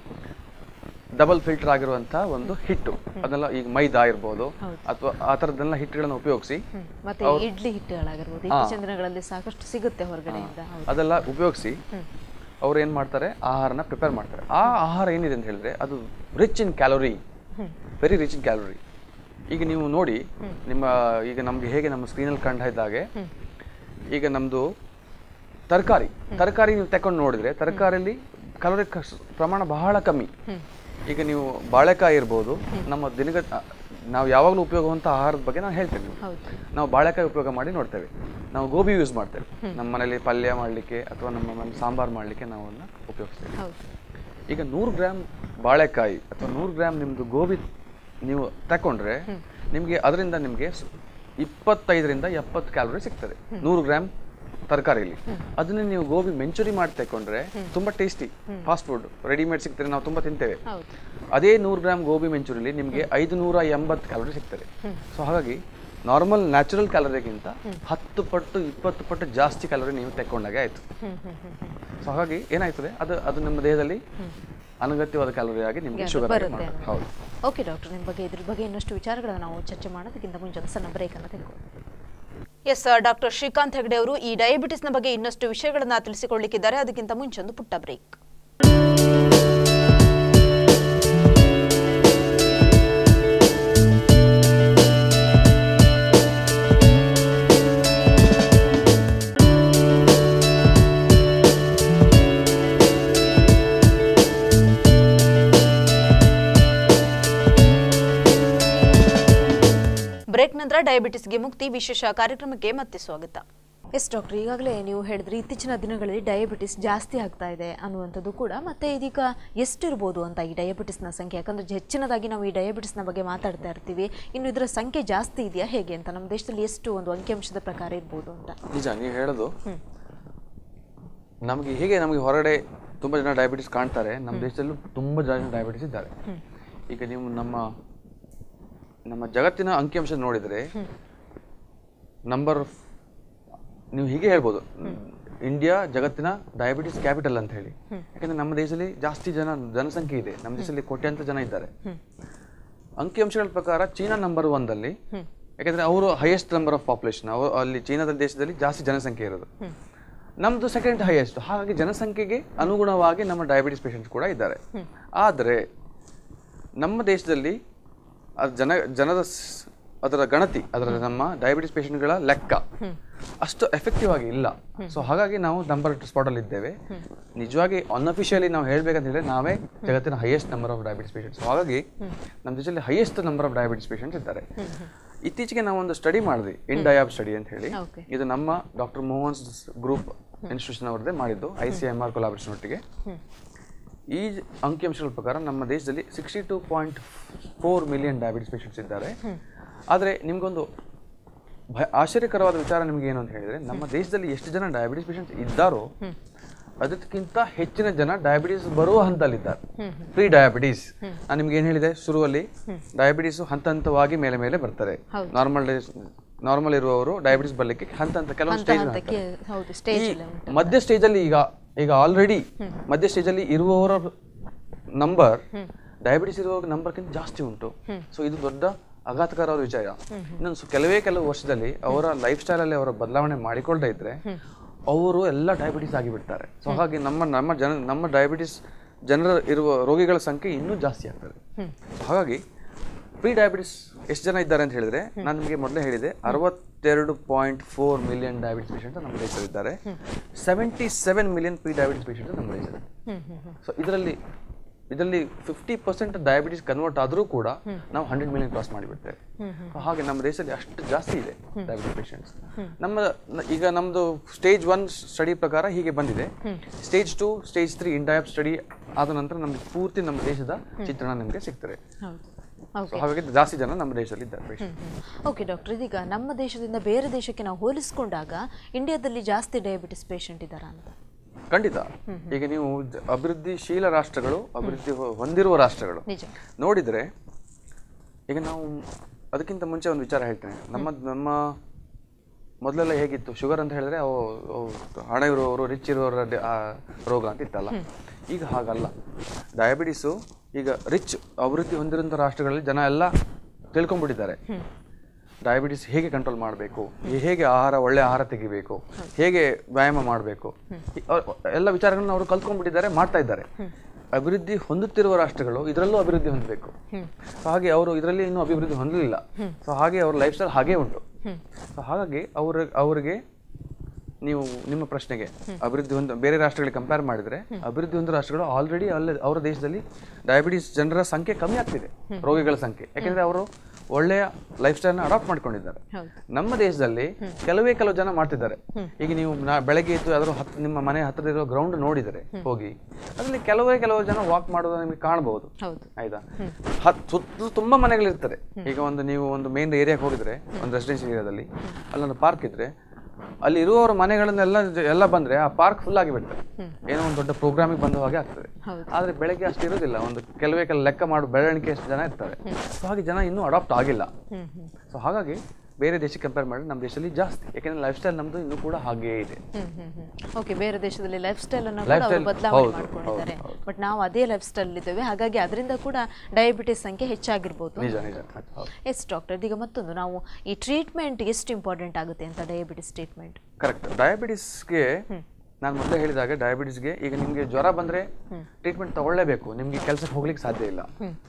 ಡಬಲ್ ಫಿಲ್ಟರ್ ಆಗಿರುವಂತಹ ಒಂದು ಹಿಟ್ಟು ಅದೆಲ್ಲ ಈಗ ಮೈದಾ ಇರ್ಬೋದು ಅಥವಾ ಆ ಥರದ್ದೆಲ್ಲ ಹಿಟ್ಟುಗಳನ್ನು ಉಪಯೋಗಿಸಿ ಹ್ಮ್. ಮತ್ತೆ ಇಡ್ಲಿ ಹಿಟ್ಟುಗಳಾಗಿರ್ಬೋದು ಇತ್ತೀಚಿನ ದಿನಗಳಲ್ಲಿ ಸಾಕಷ್ಟು ಸಿಗುತ್ತೆ ಹೊರಗಡೆಯಿಂದ ಹೌದು ಅದೆಲ್ಲ ಉಪಯೋಗಿಸಿ ಅವ್ರು ಏನು ಮಾಡ್ತಾರೆ ಆಹಾರನ ಪ್ರಿಪೇರ್ ಮಾಡ್ತಾರೆ ಆ ಆಹಾರ ಏನಿದೆ ಅಂತ ಹೇಳಿದ್ರೆ ಅದು rich in calorie very rich in calorie ಈಗ ನೀವು ನೋಡಿ ನಿಮ್ಮ ಈಗ ನಮ್ಗೆ ಹೇಗೆ ನಮ್ಮ ಸ್ಕ್ರೀನಲ್ಲಿ ಕಂಡ ಇದ್ದಾಗೆ ಈಗ ನಮ್ಮದು ತರಕಾರಿ ತರಕಾರಿ ನೀವು ತಕೊಂಡು ನೋಡಿದ್ರೆ ತರಕಾರಿಯಲ್ಲಿ ಕಲೋರಿ ಪ್ರಮಾಣ ಬಹಳ ಕಮ್ಮಿ ಈಗ ನೀವು ಬಾಳೆಕಾಯಿ ಇರ್ಬೋದು ನಮ್ಮ ದಿನಗ ನಾವು ಯಾವಾಗಲೂ ಉಪಯೋಗವಂತ ಆಹಾರದ ಬಗ್ಗೆ ನಾನು ಹೇಳ್ತೇನೆ ನಿಮ್ಗೆ. ಹೌದು ನಾವು ಬಾಳೆಕಾಯಿ ಉಪಯೋಗ ಮಾಡಿ ನೋಡ್ತೇವೆ ನಾವು ಗೋಬಿ ಯೂಸ್ ಮಾಡ್ತೇವೆ ನಮ್ಮ ಮನೇಲಿ ಪಲ್ಯ ಮಾಡಲಿಕ್ಕೆ ಅಥವಾ ನಮ್ಮ ಮನೇಲಿ ಸಾಂಬಾರು ಮಾಡಲಿಕ್ಕೆ ನಾವು ಅದನ್ನ ಉಪಯೋಗಿಸ್ತೇವೆ ಹೌದು ಈಗ ನೂರು ಗ್ರಾಮ್ ಬಾಳೆಕಾಯಿ ಅಥವಾ ನೂರು ಗ್ರಾಮ್ ನಿಮ್ಮದು ಗೋಬಿ ನೀವು ತಕೊಂಡ್ರೆ ನಿಮಗೆ ಅದರಿಂದ ನಿಮಗೆ ಇಪ್ಪತ್ತೈದರಿಂದ ಎಪ್ಪತ್ತು ಕ್ಯಾಲೋರಿ ಸಿಗ್ತದೆ ನೂರು ಗ್ರಾಮ್ ತರಕಾರಿಲಿ ಅದನ್ನ ನೀವು ಗೋಬಿ ಮೆಂಚುರಿ ಮಾಡಿ ತಕೊಂಡ್ರೆ ತುಂಬಾ ಟೇಸ್ಟಿ ಫಾಸ್ಟ್ ಫುಡ್ ರೆಡಿಮೇಡ್ ಸಿಗ್ತದೆ ನಾವು ತುಂಬಾ ತಿಂತೇವೆ ಹೌದು ಅದೇ ನೂರು ಗ್ರಾಮ್ ಗೋಬಿ ಮೆಂಚೂರಿಲಿ ನಿಮಗೆ ಐದು ನೂರ ಎಂಬತ್ತು ಕ್ಯಾಲೋರಿ ಸಿಗ್ತದೆ ಸೊ ಹಾಗಾಗಿ ನಾರ್ಮಲ್ ನ್ಯಾಚುರಲ್ ಕ್ಯಾಲರಿಗಿಂತ ಹತ್ತು ಪಟ್ಟು ಇಪ್ಪತ್ತು ಪಟ್ಟು ಜಾಸ್ತಿ ಕ್ಯಾಲೋರಿ ನೀವು ತೆಕ್ಕೊಂಡಾಗೆ ಆಯ್ತು ಹ್ಮ್ ಹ್ಮ್ ಹ್ಮ್ ಹ್ಮ್ ಸೊ ಹಾಗಾಗಿ ಏನಾಯ್ತದೆ ಅದು ಅದು ನಮ್ಮ ದೇಹದಲ್ಲಿ ಅನಗತ್ಯವಾದ ಕ್ಯಾಲೋರಿ ಆಗಿ ನಿಮಗೆ ಶುಗರ್ ಆಗಿ ಬರುತ್ತೆ ಮಾಡುತ್ತೆ. ಹೌದು ಓಕೆ ಡಾಕ್ಟರ್ ನಿಮ್ಮ ಬಗ್ಗೆ ಇದ್ರ ಬಗ್ಗೆ ಇನ್ನಷ್ಟು ವಿಚಾರಗಳನ್ನು ನಾವು ಚರ್ಚೆ ಮಾಡೋದಕ್ಕಿಂತ ಮುಂಚೆ ಒಂದು ಸಣ್ಣ ಬ್ರೇಕ್ ಅನ್ನು ತೆಗೆದುಕೊಳ್ಳಿ ಎಸ್ ಡಾಕ್ಟರ್ ಶ್ರೀಕಾಂತ್ ಹೆಗಡೆ ಅವರು ಈ ಡಯಾಬಿಟಿಸ್ನ ಬಗ್ಗೆ ಇನ್ನಷ್ಟು ವಿಷಯಗಳನ್ನ ತಿಳಿಸಿಕೊಳ್ಳಿಕ್ಕಿದ್ದಾರೆ ಅದಕ್ಕಿಂತ ಮುಂಚೆ ಒಂದು ಪುಟ್ಟ ಬ್ರೇಕ್ ಬ್ರೇಕ್ ನಂತರ ಡಯಾಬಿಟಿಸ್ಗೆ ಮುಕ್ತಿ ವಿಶೇಷ ಕಾರ್ಯಕ್ರಮಕ್ಕೆ ಮತ್ತೆ ಸ್ವಾಗತ ಎಸ್ ಡಾಕ್ಟರ್ ಈಗಾಗಲೇ ನೀವು ಹೇಳಿದ್ರಿ ಇತ್ತೀಚಿನ ದಿನಗಳಲ್ಲಿ ಡಯಾಬಿಟಿಸ್ ಜಾಸ್ತಿ ಆಗ್ತಾ ಇದೆ ಅನ್ನುವಂಥದ್ದು ಕೂಡ ಮತ್ತೆ ಇದೀಗ ಎಷ್ಟಿರ್ಬೋದು ಅಂತ ಈ ಡಯಾಬಿಟಿಸ್ನ ಸಂಖ್ಯೆ ಯಾಕಂದ್ರೆ ಹೆಚ್ಚಿನದಾಗಿ ನಾವು ಈ ಡಯಾಬಿಟಿಸ್ನ ಬಗ್ಗೆ ಮಾತಾಡ್ತಾ ಇರ್ತೀವಿ ಇನ್ನು ಇದರ ಸಂಖ್ಯೆ ಜಾಸ್ತಿ ಇದೆಯಾ ಹೇಗೆ ಅಂತ ನಮ್ಮ ದೇಶದಲ್ಲಿ ಎಷ್ಟು ಒಂದು ಅಂಕಿಅಂಶದ ಪ್ರಕಾರ ಇರ್ಬೋದು ಅಂತ ನಿಜ ನೀವು ಹೇಳೋದು ನಮಗೆ ಹೇಗೆ ನಮಗೆ ಹೊರಗಡೆ ತುಂಬ ಜನ ಡಯಾಬಿಟಿಸ್ ಕಾಣ್ತಾರೆ ನಮ್ಮ ದೇಶದಲ್ಲೂ ತುಂಬ ಜನ ಡಯಾಬಿಟಿಸ್ ಇದ್ದಾರೆ ಈಗ ನೀವು ನಮ್ಮ ನಮ್ಮ ಜಗತ್ತಿನ ಅಂಕಿಅಂಶ ನೋಡಿದರೆ ನಂಬರ್ ನೀವು ಹೀಗೆ ಹೇಳ್ಬೋದು ಇಂಡಿಯಾ ಜಗತ್ತಿನ ಡಯಾಬಿಟಿಸ್ ಕ್ಯಾಪಿಟಲ್ ಅಂತ ಹೇಳಿ ಯಾಕಂದ್ರೆ ನಮ್ಮ ದೇಶದಲ್ಲಿ ಜಾಸ್ತಿ ಜನ ಜನಸಂಖ್ಯೆ ಇದೆ ನಮ್ಮ ದೇಶದಲ್ಲಿ ಕೋಟ್ಯಾಂತರ ಜನ ಇದ್ದಾರೆ ಅಂಕಿಅಂಶಗಳ ಪ್ರಕಾರ ಚೀನಾ ನಂಬರ್ ಒಂದಲ್ಲಿ ಯಾಕಂದ್ರೆ ಅವರು ಹೈಯೆಸ್ಟ್ ನಂಬರ್ ಆಫ್ ಪಾಪ್ಯುಲೇಷನ್ ಅವರು ಅಲ್ಲಿ ಚೀನಾದ ದೇಶದಲ್ಲಿ ಜಾಸ್ತಿ ಜನಸಂಖ್ಯೆ ಇರೋದು ನಮ್ದು ಸೆಕೆಂಡ್ ಹೈಯೆಸ್ಟ್ ಹಾಗಾಗಿ ಜನಸಂಖ್ಯೆಗೆ ಅನುಗುಣವಾಗಿ ನಮ್ಮ ಡಯಾಬಿಟಿಸ್ ಪೇಷಂಟ್ಸ್ ಕೂಡ ಇದ್ದಾರೆ ಆದರೆ ನಮ್ಮ ದೇಶದಲ್ಲಿ ಅದ್ ಜನ ಜನದ ಸ್- ಅದರ ಗಣತಿ ಅದರ ನಮ್ಮ ಡಯಾಬಿಟಿಸ್ ಪೇಷಂಟ್ಗಳ ಲೆಕ್ಕ ಅಷ್ಟು ಎಫೆಕ್ಟಿವ್ ಆಗಿ ಇಲ್ಲ ಸೊ ಹಾಗಾಗಿ ನಾವು ನಂಬರ್ ಸ್ಪಾಟಲ್ಲಿ ಇದ್ದೇವೆ ನಿಜವಾಗಿ ಅನ್ಅಫಿಷಿಯಲಿ ನಾವು ಹೇಳ್ಬೇಕಂತ ಹೇಳಿದ್ರೆ ನಾವೇ ಜಗತ್ತಿನ highest number of diabetes patients ಹಾಗಾಗಿ ನಮ್ಮ ದೇಶದಲ್ಲಿ highest number of diabetes patients ಇದ್ದಾರೆ ಇತ್ತೀಚೆಗೆ ನಾವು ಒಂದು ಸ್ಟಡಿ ಮಾಡಿದ್ವಿ ಇನ್ ಡಯಾಬ್ ಸ್ಟಡಿ ಅಂತ ಹೇಳಿ Okay. ಇದು ನಮ್ಮ ಡಾಕ್ಟರ್ ಮೋಹನ್ಸ್ ಗ್ರೂಪ್ ಇನ್ಸ್ಟಿಟ್ಯೂಷನ್ ಅವರದೇ ಮಾಡಿದ್ದು I C M R collaboration ಒಟ್ಟಿಗೆ ಈ ಅಂಕಿಅಂಶಗಳ ಪ್ರಕಾರ ನಮ್ಮ ದೇಶದಲ್ಲಿ sixty two point four million diabetes patients ಇದ್ದಾರೆ ಆದರೆ ನಿಮಗೊಂದು ಭಯ ಆಶ್ಚರ್ಯಕರವಾದ ವಿಚಾರ ನಿಮ್ಗೆ ಏನು ಅಂತ ಹೇಳಿದ್ರೆ ನಮ್ಮ ದೇಶದಲ್ಲಿ ಎಷ್ಟು ಜನ ಡಯಾಬಿಟಿಸ್ ಪೇಷಂಟ್ಸ್ ಇದ್ದಾರೋ ಅದಕ್ಕಿಂತ ಹೆಚ್ಚಿನ ಜನ ಡಯಾಬಿಟಿಸ್ ಬರುವ ಹಂತದಲ್ಲಿದ್ದಾರೆ ಪ್ರೀ ಡಯಾಬಿಟಿಸ್ ನಾನು ನಿಮ್ಗೆ ಏನು ಹೇಳಿದೆ ಶುರುವಲ್ಲಿ ಡಯಾಬಿಟಿಸ್ ಹಂತ ಹಂತವಾಗಿ ಮೇಲೆ ಮೇಲೆ ಬರ್ತಾರೆ ನಾರ್ಮಲ್ ನಾರ್ಮಲ್ ಇರುವವರು ಡಯಾಬಿಟಿಸ್ ಬರ್ಲಿಕ್ಕೆ ಹಂತ ಹಂತ ಕೆಲವೊಂದು ಸ್ಟೇಜ್ ಹಂತಕ್ಕೆ ಹೌದು ಸ್ಟೇಜ್ ಈ ಮಧ್ಯ ಸ್ಟೇಜ್ ಅಲ್ಲಿ ಈಗ ಈಗ ಆಲ್ರೆಡಿ ಮಧ್ಯ ಸ್ಟೇಜ್ ಅಲ್ಲಿ ಇರುವವರ ನಂಬರ್ ಡಯಾಬಿಟಿಸ್ ಇರುವವರ ನಂಬರ್ಗಿಂತ ಜಾಸ್ತಿ ಉಂಟು ಸೊ ಇದು ದೊಡ್ಡ ಆಘಾತಕರವಾದ ವಿಷಯ ಇನ್ನೊಂದು ಸು- ಕೆಲವೇ ಕೆಲವು ವರ್ಷದಲ್ಲಿ ಅವರ ಲೈಫ್ ಸ್ಟೈಲ್ ಅಲ್ಲಿ ಅವರ ಬದಲಾವಣೆ ಮಾಡಿಕೊಳ್ತಾ ಇದ್ರೆ ಅವರು ಎಲ್ಲ ಡಯಾಬಿಟಿಸ್ ಆಗಿಬಿಡ್ತಾರೆ ಸೊ ಹಾಗಾಗಿ ನಮ್ಮ ನಮ್ಮ ಜನ ನಮ್ಮ ಡಯಾಬಿಟಿಸ್ ಜನರ ಇರುವ ರೋಗಿಗಳ ಸಂಖ್ಯೆ ಇನ್ನೂ ಜಾಸ್ತಿ ಆಗ್ತದೆ So ಹಾಗಾಗಿ ಪ್ರೀ ಡಯಾಬಿಟಿಸ್ ಎಷ್ಟು ಜನ ಇದ್ದಾರೆ ಅಂತ ಹೇಳಿದ್ರೆ ನಾನು ನಿಮಗೆ ಮೊದಲೇ ಹೇಳಿದೆ ಅರವತ್ತೆರಡು point four million diabetes patient ನಮ್ಮ ದೇಶದಲ್ಲಿದ್ದಾರೆ seventy seven million pre diabetes patient ನಮ್ಮ ದೇಶದಲ್ಲಿ ಸೊ ಇದರಲ್ಲಿ ಇದರಲ್ಲಿ ಫಿಫ್ಟಿ ಪರ್ಸೆಂಟ್ ಡಯಾಬಿಟಿಸ್ ಕನ್ವರ್ಟ್ ಆದರೂ ಕೂಡ ನಾವು ಹಂಡ್ರೆಡ್ ಮಿಲಿಯನ್ ಕ್ರಾಸ್ ಮಾಡಿಬಿಡ್ತೇವೆ ಹಾಗೆ ನಮ್ಮ ದೇಶದಲ್ಲಿ ಅಷ್ಟು ಜಾಸ್ತಿ ಇದೆ ಡಯಾಬಿಟಿಸ್ ಪೇಷಂಟ್ಸ್ ನಮ್ಮ ನ- ಈಗ ನಮ್ಮದು ಸ್ಟೇಜ್ ಒನ್ ಸ್ಟಡಿ ಪ್ರಕಾರ ಹೀಗೆ ಬಂದಿದೆ stage two stage three in ಡಯಾಬ್ ಸ್ಟಡಿ ಆದ ನಂತರ ನಮಗೆ ಪೂರ್ತಿ ನಮ್ಮ ದೇಶದ ಚಿತ್ರಣ ನಮಗೆ ಸಿಗ್ತದೆ ಹೌದು So ಹಾಗಾಗಿ ಜಾಸ್ತಿ ಜನ ನಮ್ಮ ದೇಶದಲ್ಲಿ ಇದ್ದಾರೆ patient. ಓಕೆ ಡಾಕ್ಟರ್ ಇದೀಗ ನಮ್ಮ ದೇಶದಿಂದ ಬೇರೆ ದೇಶಕ್ಕೆ ನಾವು ಹೋಲಿಸ್ಕೊಂಡಾಗ ಇಂಡಿಯಾದಲ್ಲಿ ಜಾಸ್ತಿ ಡಯಾಬಿಟಿಸ್ ಪೇಷಂಟ್ ಇದ್ದಾರಾ ಅಂತ ಖಂಡಿತ ಈಗ ನೀವು ಜ- ಅಭಿವೃದ್ಧಿಶೀಲ ರಾಷ್ಟ್ರಗಳು ಅಭಿವೃದ್ಧಿ ಹೊ- ಹೊಂದಿರುವ ರಾಷ್ಟ್ರಗಳು ನಿಜ ನೋಡಿದ್ರೆ ಈಗ ನಾವು ಅದಕ್ಕಿಂತ ಮುಂಚೆ ಒಂದು ವಿಚಾರ ಹೇಳ್ತೇನೆ ನಮ್ಮ ನಮ್ಮ ಮೊದಲೆಲ್ಲ ಹೇಗಿತ್ತು ಶುಗರ್ ಅಂತ ಹೇಳಿದ್ರೆ ಅವು ಅವು ಹಣ ಇರುವವರು ರಿಚ್ ಇರುವವರ ಡೆ- ಆ ರೋಗ ಅಂತ ಇತ್ತಲ್ಲ ಈಗ ಹಾಗಲ್ಲ ಡಯಾಬಿಟಿಸು ಈಗ ರಿಚ್ ಅಭಿವೃದ್ಧಿ ಹೊಂದಿರುವಂಥ ರಾಷ್ಟ್ರಗಳಲ್ಲಿ ಜನ ಎಲ್ಲ ತಿಳ್ಕೊಂಡ್ಬಿಟ್ಟಿದ್ದಾರೆ ಡಯಾಬಿಟಿಸ್ ಹೇಗೆ ಕಂಟ್ರೋಲ್ ಮಾಡಬೇಕು ಹೇಗೆ ಆಹಾರ ಒಳ್ಳೆ ಆಹಾರ ತೆಗಿಬೇಕು ಹೇಗೆ ವ್ಯಾಯಾಮ ಮಾಡಬೇಕು ಎಲ್ಲ ವಿಚಾರಗಳನ್ನ ಅವರು ಕಲ್ತ್ಕೊಂಡ್ಬಿಟ್ಟಿದ್ದಾರೆ ಮಾಡ್ತಾ ಇದ್ದಾರೆ ಅಭಿವೃದ್ಧಿ ಹೊಂದುತ್ತಿರುವ ರಾಷ್ಟ್ರಗಳು ಇದರಲ್ಲೂ ಅಭಿವೃದ್ಧಿ ಹೊಂದಬೇಕು ಸೊ ಹಾಗೆ ಅವರು ಇದರಲ್ಲಿ ಇನ್ನೂ ಅಭಿವೃದ್ಧಿ ಹೊಂದಲಿಲ್ಲ ಸೊ ಹಾಗೆ ಅವ್ರ ಲೈಫ್ ಸ್ಟೈಲ್ ಹಾಗೇ ಉಂಟು ಸೊ ಹಾಗಾಗಿ ಅವ್ರ ಅವರಿಗೆ ನೀವು ನಿಮ್ಮ ಪ್ರಶ್ನೆಗೆ ಅಭಿವೃದ್ಧಿ ಹೊಂದ ಬೇರೆ ರಾಷ್ಟ್ರಗಳಿಗೆ ಕಂಪೇರ್ ಮಾಡಿದ್ರೆ ಅಭಿವೃದ್ಧಿ ಹೊಂದಿದ ರಾಷ್ಟ್ರಗಳು ಆಲ್ರೆಡಿ ಅಲ್ಲಿ ಅವರ ದೇಶದಲ್ಲಿ ಡಯಾಬಿಟಿಸ್ ಜನರ ಸಂಖ್ಯೆ ಕಮ್ಮಿ ಆಗ್ತಿದೆ ರೋಗಿಗಳ ಸಂಖ್ಯೆ ಯಾಕೆಂದ್ರೆ ಅವರು ಒಳ್ಳೆಯ ಲೈಫ್ ಸ್ಟೈಲ್ನ ಅಡಾಪ್ಟ್ ಮಾಡ್ಕೊಂಡಿದ್ದಾರೆ ಹೌದು ನಮ್ಮ ದೇಶದಲ್ಲಿ ಕೆಲವೇ ಕೆಲವು ಜನ ಮಾಡ್ತಿದ್ದಾರೆ ಈಗ ನೀವು ನಾ ಬೆಳಗ್ಗೆ ಎದ್ದು ಯಾವ್ದಾದ್ರು ಹತ್ ನಿಮ್ಮ ಮನೆ ಹತ್ತಿರ ಗ್ರೌಂಡ್ ನೋಡಿದರೆ ಹೋಗಿ ಅದರಲ್ಲಿ ಕೆಲವೇ ಕೆಲವು ಜನ ವಾಕ್ ಮಾಡೋದು ನಿಮಗೆ ಕಾಣಬಹುದು ಹೌದು ಆಯ್ತಾ ಹತ್ ಸುತ್ತ ತುಂಬಾ ಮನೆಗಳಿರ್ತದೆ ಈಗ ಒಂದು ನೀವು ಒಂದು ಮೇನ್ ಏರಿಯಾಗೆ ಹೋಗಿದ್ರೆ ಒಂದು ರೆಸಿಡೆನ್ಷಿಯಲ್ ಏರಿಯಾದಲ್ಲಿ ಅಲ್ಲೊಂದು ಪಾರ್ಕ್ ಇದ್ರೆ ಅಲ್ಲಿ ಇರುವವರ ಮನೆಗಳನ್ನೆಲ್ಲ ಜ- ಎಲ್ಲ ಬಂದ್ರೆ ಆ ಪಾರ್ಕ್ ಫುಲ್ ಆಗಿ ಬಿಡ್ತದೆ ಏನೋ ಒಂದು ದೊಡ್ಡ ಪ್ರೋಗ್ರಾಮಿಗೆ ಬಂದ ಹಾಗೆ ಆಗ್ತದೆ ಹೌದು. ಆದ್ರೆ ಬೆಳಗ್ಗೆ ಅಷ್ಟು ಇರೋದಿಲ್ಲ ಒಂದು ಕೆಲವೇ ಕೆಲ ಲೆಕ್ಕ ಮಾಡು ಬೆಳವಣಿಗೆ ಎಷ್ಟು ಜನ ಇರ್ತಾರೆ ಸೊ ಹಾಗೆ ಜನ ಇನ್ನೂ ಅಡಾಪ್ಟ್ ಆಗಿಲ್ಲ ಹ್ಮ್ ಹ್ಮ್ ಸೊ ಹಾಗಾಗಿ ಬೇರೆ ದೇಶಕ್ಕೆ ಕಂಪೇರ್ ಮಾಡಿದ್ರೆ ನಮ್ಮ ದೇಶದಲ್ಲಿ ಜಾಸ್ತಿ ಯಾಕೆಂದ್ರೆ ಲೈಫ್ ಸ್ಟೈಲ್ ನಮ್ದು ಇನ್ನೂ ಕೂಡ ಹಾಗೇ ಇದೆ ಹ್ಮ್ ಹ್ಮ್ ಹ್ಮ್ ಓಕೆ ಬೇರೆ ದೇಶದಲ್ಲಿ ಲೈಫ್ ಸ್ಟೈಲ್ ಅನ್ನು ಕೂಡ Lifestyle- ಅವರು ಬದಲಾವಣೆ ಹೌದು, ಮಾಡ್ಕೊಂಡಿದ್ದಾರೆ ಹೌದು, ಬಟ್ ನಾವು ಅದೇ ಲೈಫ್ ಸ್ಟೈಲ್ ಇದ್ದೇವೆ ಹಾಗಾಗಿ ಅದರಿಂದ ಕೂಡ ಡಯಾಬಿಟಿಸ್ ಸಂಖ್ಯೆ ಹೆಚ್ಚಾಗಿರ್ಬೋದು ನಿಜ ನಿಜ ಹೌದು ಎಸ್ ಡಾಕ್ಟರ್ ಈಗ ಮತ್ತೊಂದು ನಾವು ಈ ಟ್ರೀಟ್ಮೆಂಟ್ ಎಷ್ಟು ಇಂಪಾರ್ಟೆಂಟ್ ಆಗುತ್ತೆ ಅಂತ ಡಯಾಬಿಟಿಸ್ ಟ್ರೀಟ್ಮೆಂಟ್ ಕರೆಕ್ಟ್ ಡಯಾಬಿಟಿಸ್ಗೆ ನಾನು ಮೊದಲೇ ಹೇಳಿದಾಗ ಡಯಾಬಿಟಿಸ್ಗೆ ಈಗ ನಿಮಗೆ ಜ್ವರ ಬಂದ್ರೆ ಟ್ರೀಟ್ಮೆಂಟ್ ತಗೊಳ್ಳೇಬೇಕು ನಿಮಗೆ ಕೆಲಸಕ್ಕೆ ಹೋಗ್ಲಿಕ್ಕೆ ಸಾಧ್ಯ ಇಲ್ಲ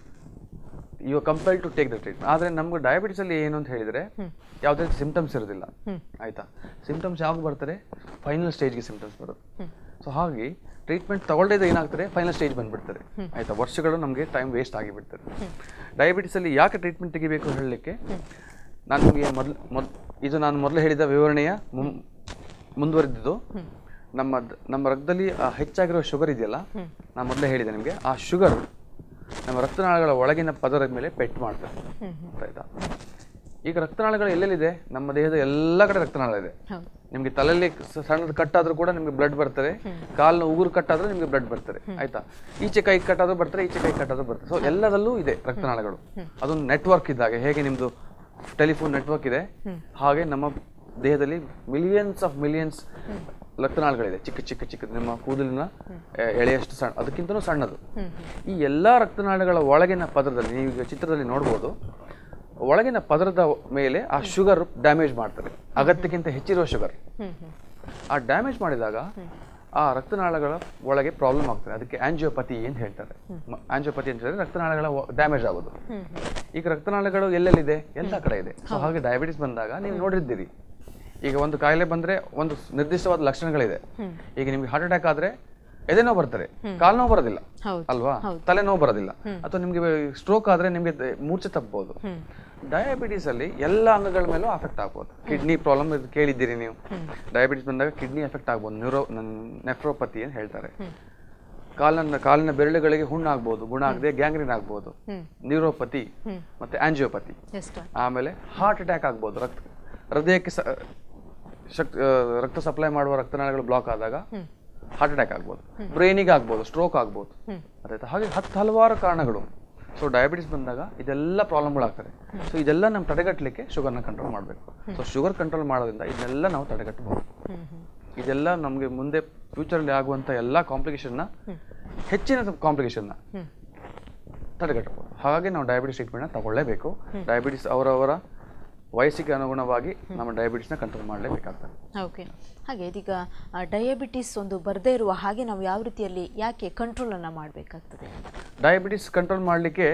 you compare to take the treatment ಆದರೆ ನಮ್ಗೆ ಡಯಾಬಿಟಿಸ್ ಅಲ್ಲಿ ಏನು ಅಂತ ಹೇಳಿದ್ರೆ ಯಾವುದೇ ಸಿಂಪ್ಟಮ್ಸ್ ಇರೋದಿಲ್ಲ ಆಯ್ತಾ ಸಿಂಪ್ಟಮ್ಸ್ ಯಾವಾಗ ಬರ್ತಾರೆ ಫೈನಲ್ ಸ್ಟೇಜ್ಗೆ ಸಿಂಪ್ಟಮ್ಸ್ ಬರುತ್ತೆ ಸೊ ಹಾಗೆ ಟ್ರೀಟ್ಮೆಂಟ್ ತಗೊಳ್ಳದೇ ಏನಾಗ್ತದೆ ಫೈನಲ್ ಸ್ಟೇಜ್ ಬಂದ್ಬಿಡ್ತಾರೆ ಆಯ್ತಾ ವರ್ಷಗಳು ನಮಗೆ ಟೈಮ್ ವೇಸ್ಟ್ ಆಗಿಬಿಡ್ತದೆ ಡಯಾಬಿಟಿಸ್ ಅಲ್ಲಿ ಯಾಕೆ ಟ್ರೀಟ್ಮೆಂಟ್ ತೆಗಿಬೇಕು ಹೇಳಲಿಕ್ಕೆ ನಾನು ನಿಮಗೆ ಮೊದಲು ಮೊದ್ ಇದು ನಾನು ಮೊದಲು ಹೇಳಿದ ವಿವರಣೆಯ ಮುಂ- ಮುಂದುವರೆದಿದ್ದು ನಮ್ಮ ದ- ನಮ್ಮ ರಕ್ತದಲ್ಲಿ ಆ ಹೆಚ್ಚಾಗಿರೋ ಶುಗರ್ ಇದೆಯಲ್ಲ ನಾನು ಮೊದಲೇ ಹೇಳಿದೆ ನಿಮಗೆ ಆ ಶುಗರ್ ನಮ್ಮ ರಕ್ತನಾಳಗಳ ಒಳಗಿನ ಪದರದ ಮೇಲೆ ಪೆಟ್ಟು ಮಾಡ್ತಾರೆ ಆಯ್ತಾ ಈಗ ರಕ್ತನಾಳಗಳು ಎಲ್ಲೆಲ್ಲಿದೆ ನಮ್ಮ ದೇಹದ ಎಲ್ಲ ಕಡೆ ರಕ್ತನಾಳ ಇದೆ ಹೌದು ನಿಮಗೆ ತಲೆಯಲ್ಲಿ ಸ- ಸಣ್ಣದು ಕಟ್ಟಾದ್ರೂ ಕೂಡ ನಿಮಗೆ ಬ್ಲಡ್ ಬರ್ತದೆ ಕಾಲಿನ ಉಗುರು ಕಟ್ಟಾದ್ರೂ ನಿಮಗೆ ಬ್ಲಡ್ ಬರ್ತದೆ ಆಯ್ತಾ ಈಚೆ ಕೈ ಕಟ್ಟಾದ್ರೂ ಬರ್ತಾರೆ ಈಚೆ ಕೈ ಕಟ್ಟಾದ್ರೂ ಬರ್ತದೆ ಸೊ ಎಲ್ಲದಲ್ಲೂ ಇದೆ ರಕ್ತನಾಳಗಳು ಅದೊಂದು ನೆಟ್ವರ್ಕ್ ಇದ್ದಾಗೆ ಹೇಗೆ ನಿಮ್ದು ಟೆಲಿಫೋನ್ ನೆಟ್ವರ್ಕ್ ಇದೆ ಹಾಗೆ ನಮ್ಮ ದೇಹದಲ್ಲಿ ಮಿಲಿಯನ್ಸ್ ಆಫ್ ಮಿಲಿಯನ್ಸ್ ರಕ್ತನಾಳಗಳಿದೆ ಚಿಕ್ಕ ಚಿಕ್ಕ ಚಿಕ್ಕ ನಿಮ್ಮ ಕೂದಲಿನ ಎ- ಎಳೆಯಷ್ಟು ಸಣ್ಣ ಅದಕ್ಕಿಂತನೂ ಸಣ್ಣದು ಈ ಎಲ್ಲಾ ರಕ್ತನಾಳಗಳ ಒಳಗಿನ ಪದರದಲ್ಲಿ ನೀವು ಈಗ ಚಿತ್ರದಲ್ಲಿ ನೋಡ್ಬೋದು ಒಳಗಿನ ಪದರದ ಮೇಲೆ ಆ ಶುಗರ್ ಡ್ಯಾಮೇಜ್ ಮಾಡ್ತಾರೆ ಅಗತ್ಯಕ್ಕಿಂತ ಹೆಚ್ಚಿರುವ ಶುಗರ್ ಆ ಡ್ಯಾಮೇಜ್ ಮಾಡಿದಾಗ ಆ ರಕ್ತನಾಳಗಳ ಒಳಗೆ ಪ್ರಾಬ್ಲಮ್ ಆಗ್ತದೆ ಅದಕ್ಕೆ ಆಂಜಿಯೋಪತಿ ಅಂತ ಹೇಳ್ತಾರೆ ಆಂಜಿಯೋಪತಿ ಅಂತ ಹೇಳಿದ್ರೆ ರಕ್ತನಾಳಗಳ ಡ್ಯಾಮೇಜ್ ಆಗೋದು ಈಗ ರಕ್ತನಾಳಗಳು ಎಲ್ಲೆಲ್ಲಿದೆ ಎಲ್ಲ ಕಡೆ ಇದೆ ಸೊ ಹಾಗೆ ಡಯಾಬಿಟಿಸ್ ಬಂದಾಗ ನೀವು ನೋಡಿರ್ತೀರಿ ಈಗ ಒಂದು ಕಾಯಿಲೆ ಬಂದ್ರೆ ಒಂದು ನಿರ್ದಿಷ್ಟವಾದ ಲಕ್ಷಣಗಳಿದೆ ಈಗ ನಿಮ್ಗೆ ಹಾರ್ಟ್ ಅಟ್ಯಾಕ್ ಆದ್ರೆ ಎದೆನೋವು ಬರ್ತಾರೆ ಕಾಲು ನೋವು ಬರೋದಿಲ್ಲ ಹೌದು ಅಲ್ವಾ ತಲೆನೋವು ಬರೋದಿಲ್ಲ ಅಥವಾ ನಿಮ್ಗೆ ಸ್ಟ್ರೋಕ್ ಆದ್ರೆ ನಿಮ್ಗೆ ದ- ಮೂರ್ಛೆ ತಪ್ಪಬಹುದು ಡಯಾಬಿಟಿಸ್ ಅಲ್ಲಿ ಎಲ್ಲ ಅಂಗಗಳ ಮೇಲೂ ಅಫೆಕ್ಟ್ ಆಗ್ಬೋದು ಕಿಡ್ನಿ ಪ್ರಾಬ್ಲಮ್ ಕೇಳಿದ್ದೀರಿ ನೀವು ಡಯಾಬಿಟಿಸ್ ಬಂದಾಗ ಕಿಡ್ನಿ ಎಫೆಕ್ಟ್ ಆಗ್ಬೋದು ನ್ಯೂರೋ ನೆಫ್ರೋಪತಿ ಅಂತ ಹೇಳ್ತಾರೆ ಕಾಲಿನ ಕಾಲಿನ ಬೆರಳುಗಳಿಗೆ ಹುಣ್ಣು ಆಗ್ಬೋದು ಗುಣ ಆಗದೆ ಗ್ಯಾಂಗ್ರೀನ್ ಆಗ್ಬೋದು ನ್ಯೂರೋಪತಿ ಮತ್ತೆ ಆಂಜಿಯೋಪತಿ ಎಸ್ ಡಾಕ್ಟರ್ ಆಮೇಲೆ ಹಾರ್ಟ್ ಅಟ್ಯಾಕ್ ಆಗ್ಬೋದು ರಕ್ತ ಹೃದಯಕ್ಕೆ ಸ ಶಕ್ ಆ, ರಕ್ತ ಸಪ್ಲೈ ಮಾಡುವ ರಕ್ತನಾಳಗಳು ಬ್ಲಾಕ್ ಆದಾಗ ಹಾರ್ಟ್ ಅಟ್ಯಾಕ್ ಆಗ್ಬೋದು ಬ್ರೈನಿಗೆ ಆಗ್ಬೋದು ಸ್ಟ್ರೋಕ್ ಆಗ್ಬೋದು ಅದಾಯ್ತಾ ಹಾಗೆ ಹತ್ತು ಹಲವಾರು ಕಾರಣಗಳು ಸೊ ಡಯಾಬಿಟಿಸ್ ಬಂದಾಗ ಇದೆಲ್ಲ ಪ್ರಾಬ್ಲಮ್ಗಳಾಗ್ತದೆ ಸೊ ಇದೆಲ್ಲ ನಮ್ಮ ತಡೆಗಟ್ಟಲಿಕ್ಕೆ ಶುಗರ್ನ ಕಂಟ್ರೋಲ್ ಮಾಡಬೇಕು ಸೊ ಶುಗರ್ ಕಂಟ್ರೋಲ್ ಮಾಡೋದ್ರಿಂದ ಇದನ್ನೆಲ್ಲ ನಾವು ತಡೆಗಟ್ಟಬಹುದು ಇದೆಲ್ಲ ನಮಗೆ ಮುಂದೆ ಫ್ಯೂಚರಲ್ಲಿ ಆಗುವಂಥ ಎಲ್ಲ ಕಾಂಪ್ಲಿಕೇಶನ್ನ ಹೆಚ್ಚಿನ ಕಾಂಪ್ಲಿಕೇಶನ್ನ ತಡೆಗಟ್ಟಬಹುದು ಹಾಗಾಗಿ ನಾವು ಡಯಾಬಿಟಿಸ್ ಟ್ರೀಟ್ಮೆಂಟ್ನ ತಗೊಳ್ಳೇಬೇಕು ಡಯಾಬಿಟಿಸ್ ಅವರವರ ವಯಸ್ಸಿಗೆ ಅನುಗುಣವಾಗಿ ನಮ್ಮ ಡಯಾಬಿಟಿಸ್ನ ಕಂಟ್ರೋಲ್ ಮಾಡಲೇಬೇಕಾಗ್ತದೆ ಓಕೆ ಹಾಗೆ ಇದೀಗ ಡಯಾಬಿಟಿಸ್ ಒಂದು ಬರದೇ ಇರುವ ಹಾಗೆ ನಾವು ಯಾವ ರೀತಿಯಲ್ಲಿ ಯಾಕೆ ಕಂಟ್ರೋಲನ್ನು ಮಾಡಬೇಕಾಗ್ತದೆ ಡಯಾಬಿಟಿಸ್ ಕಂಟ್ರೋಲ್ ಮಾಡಲಿಕ್ಕೆ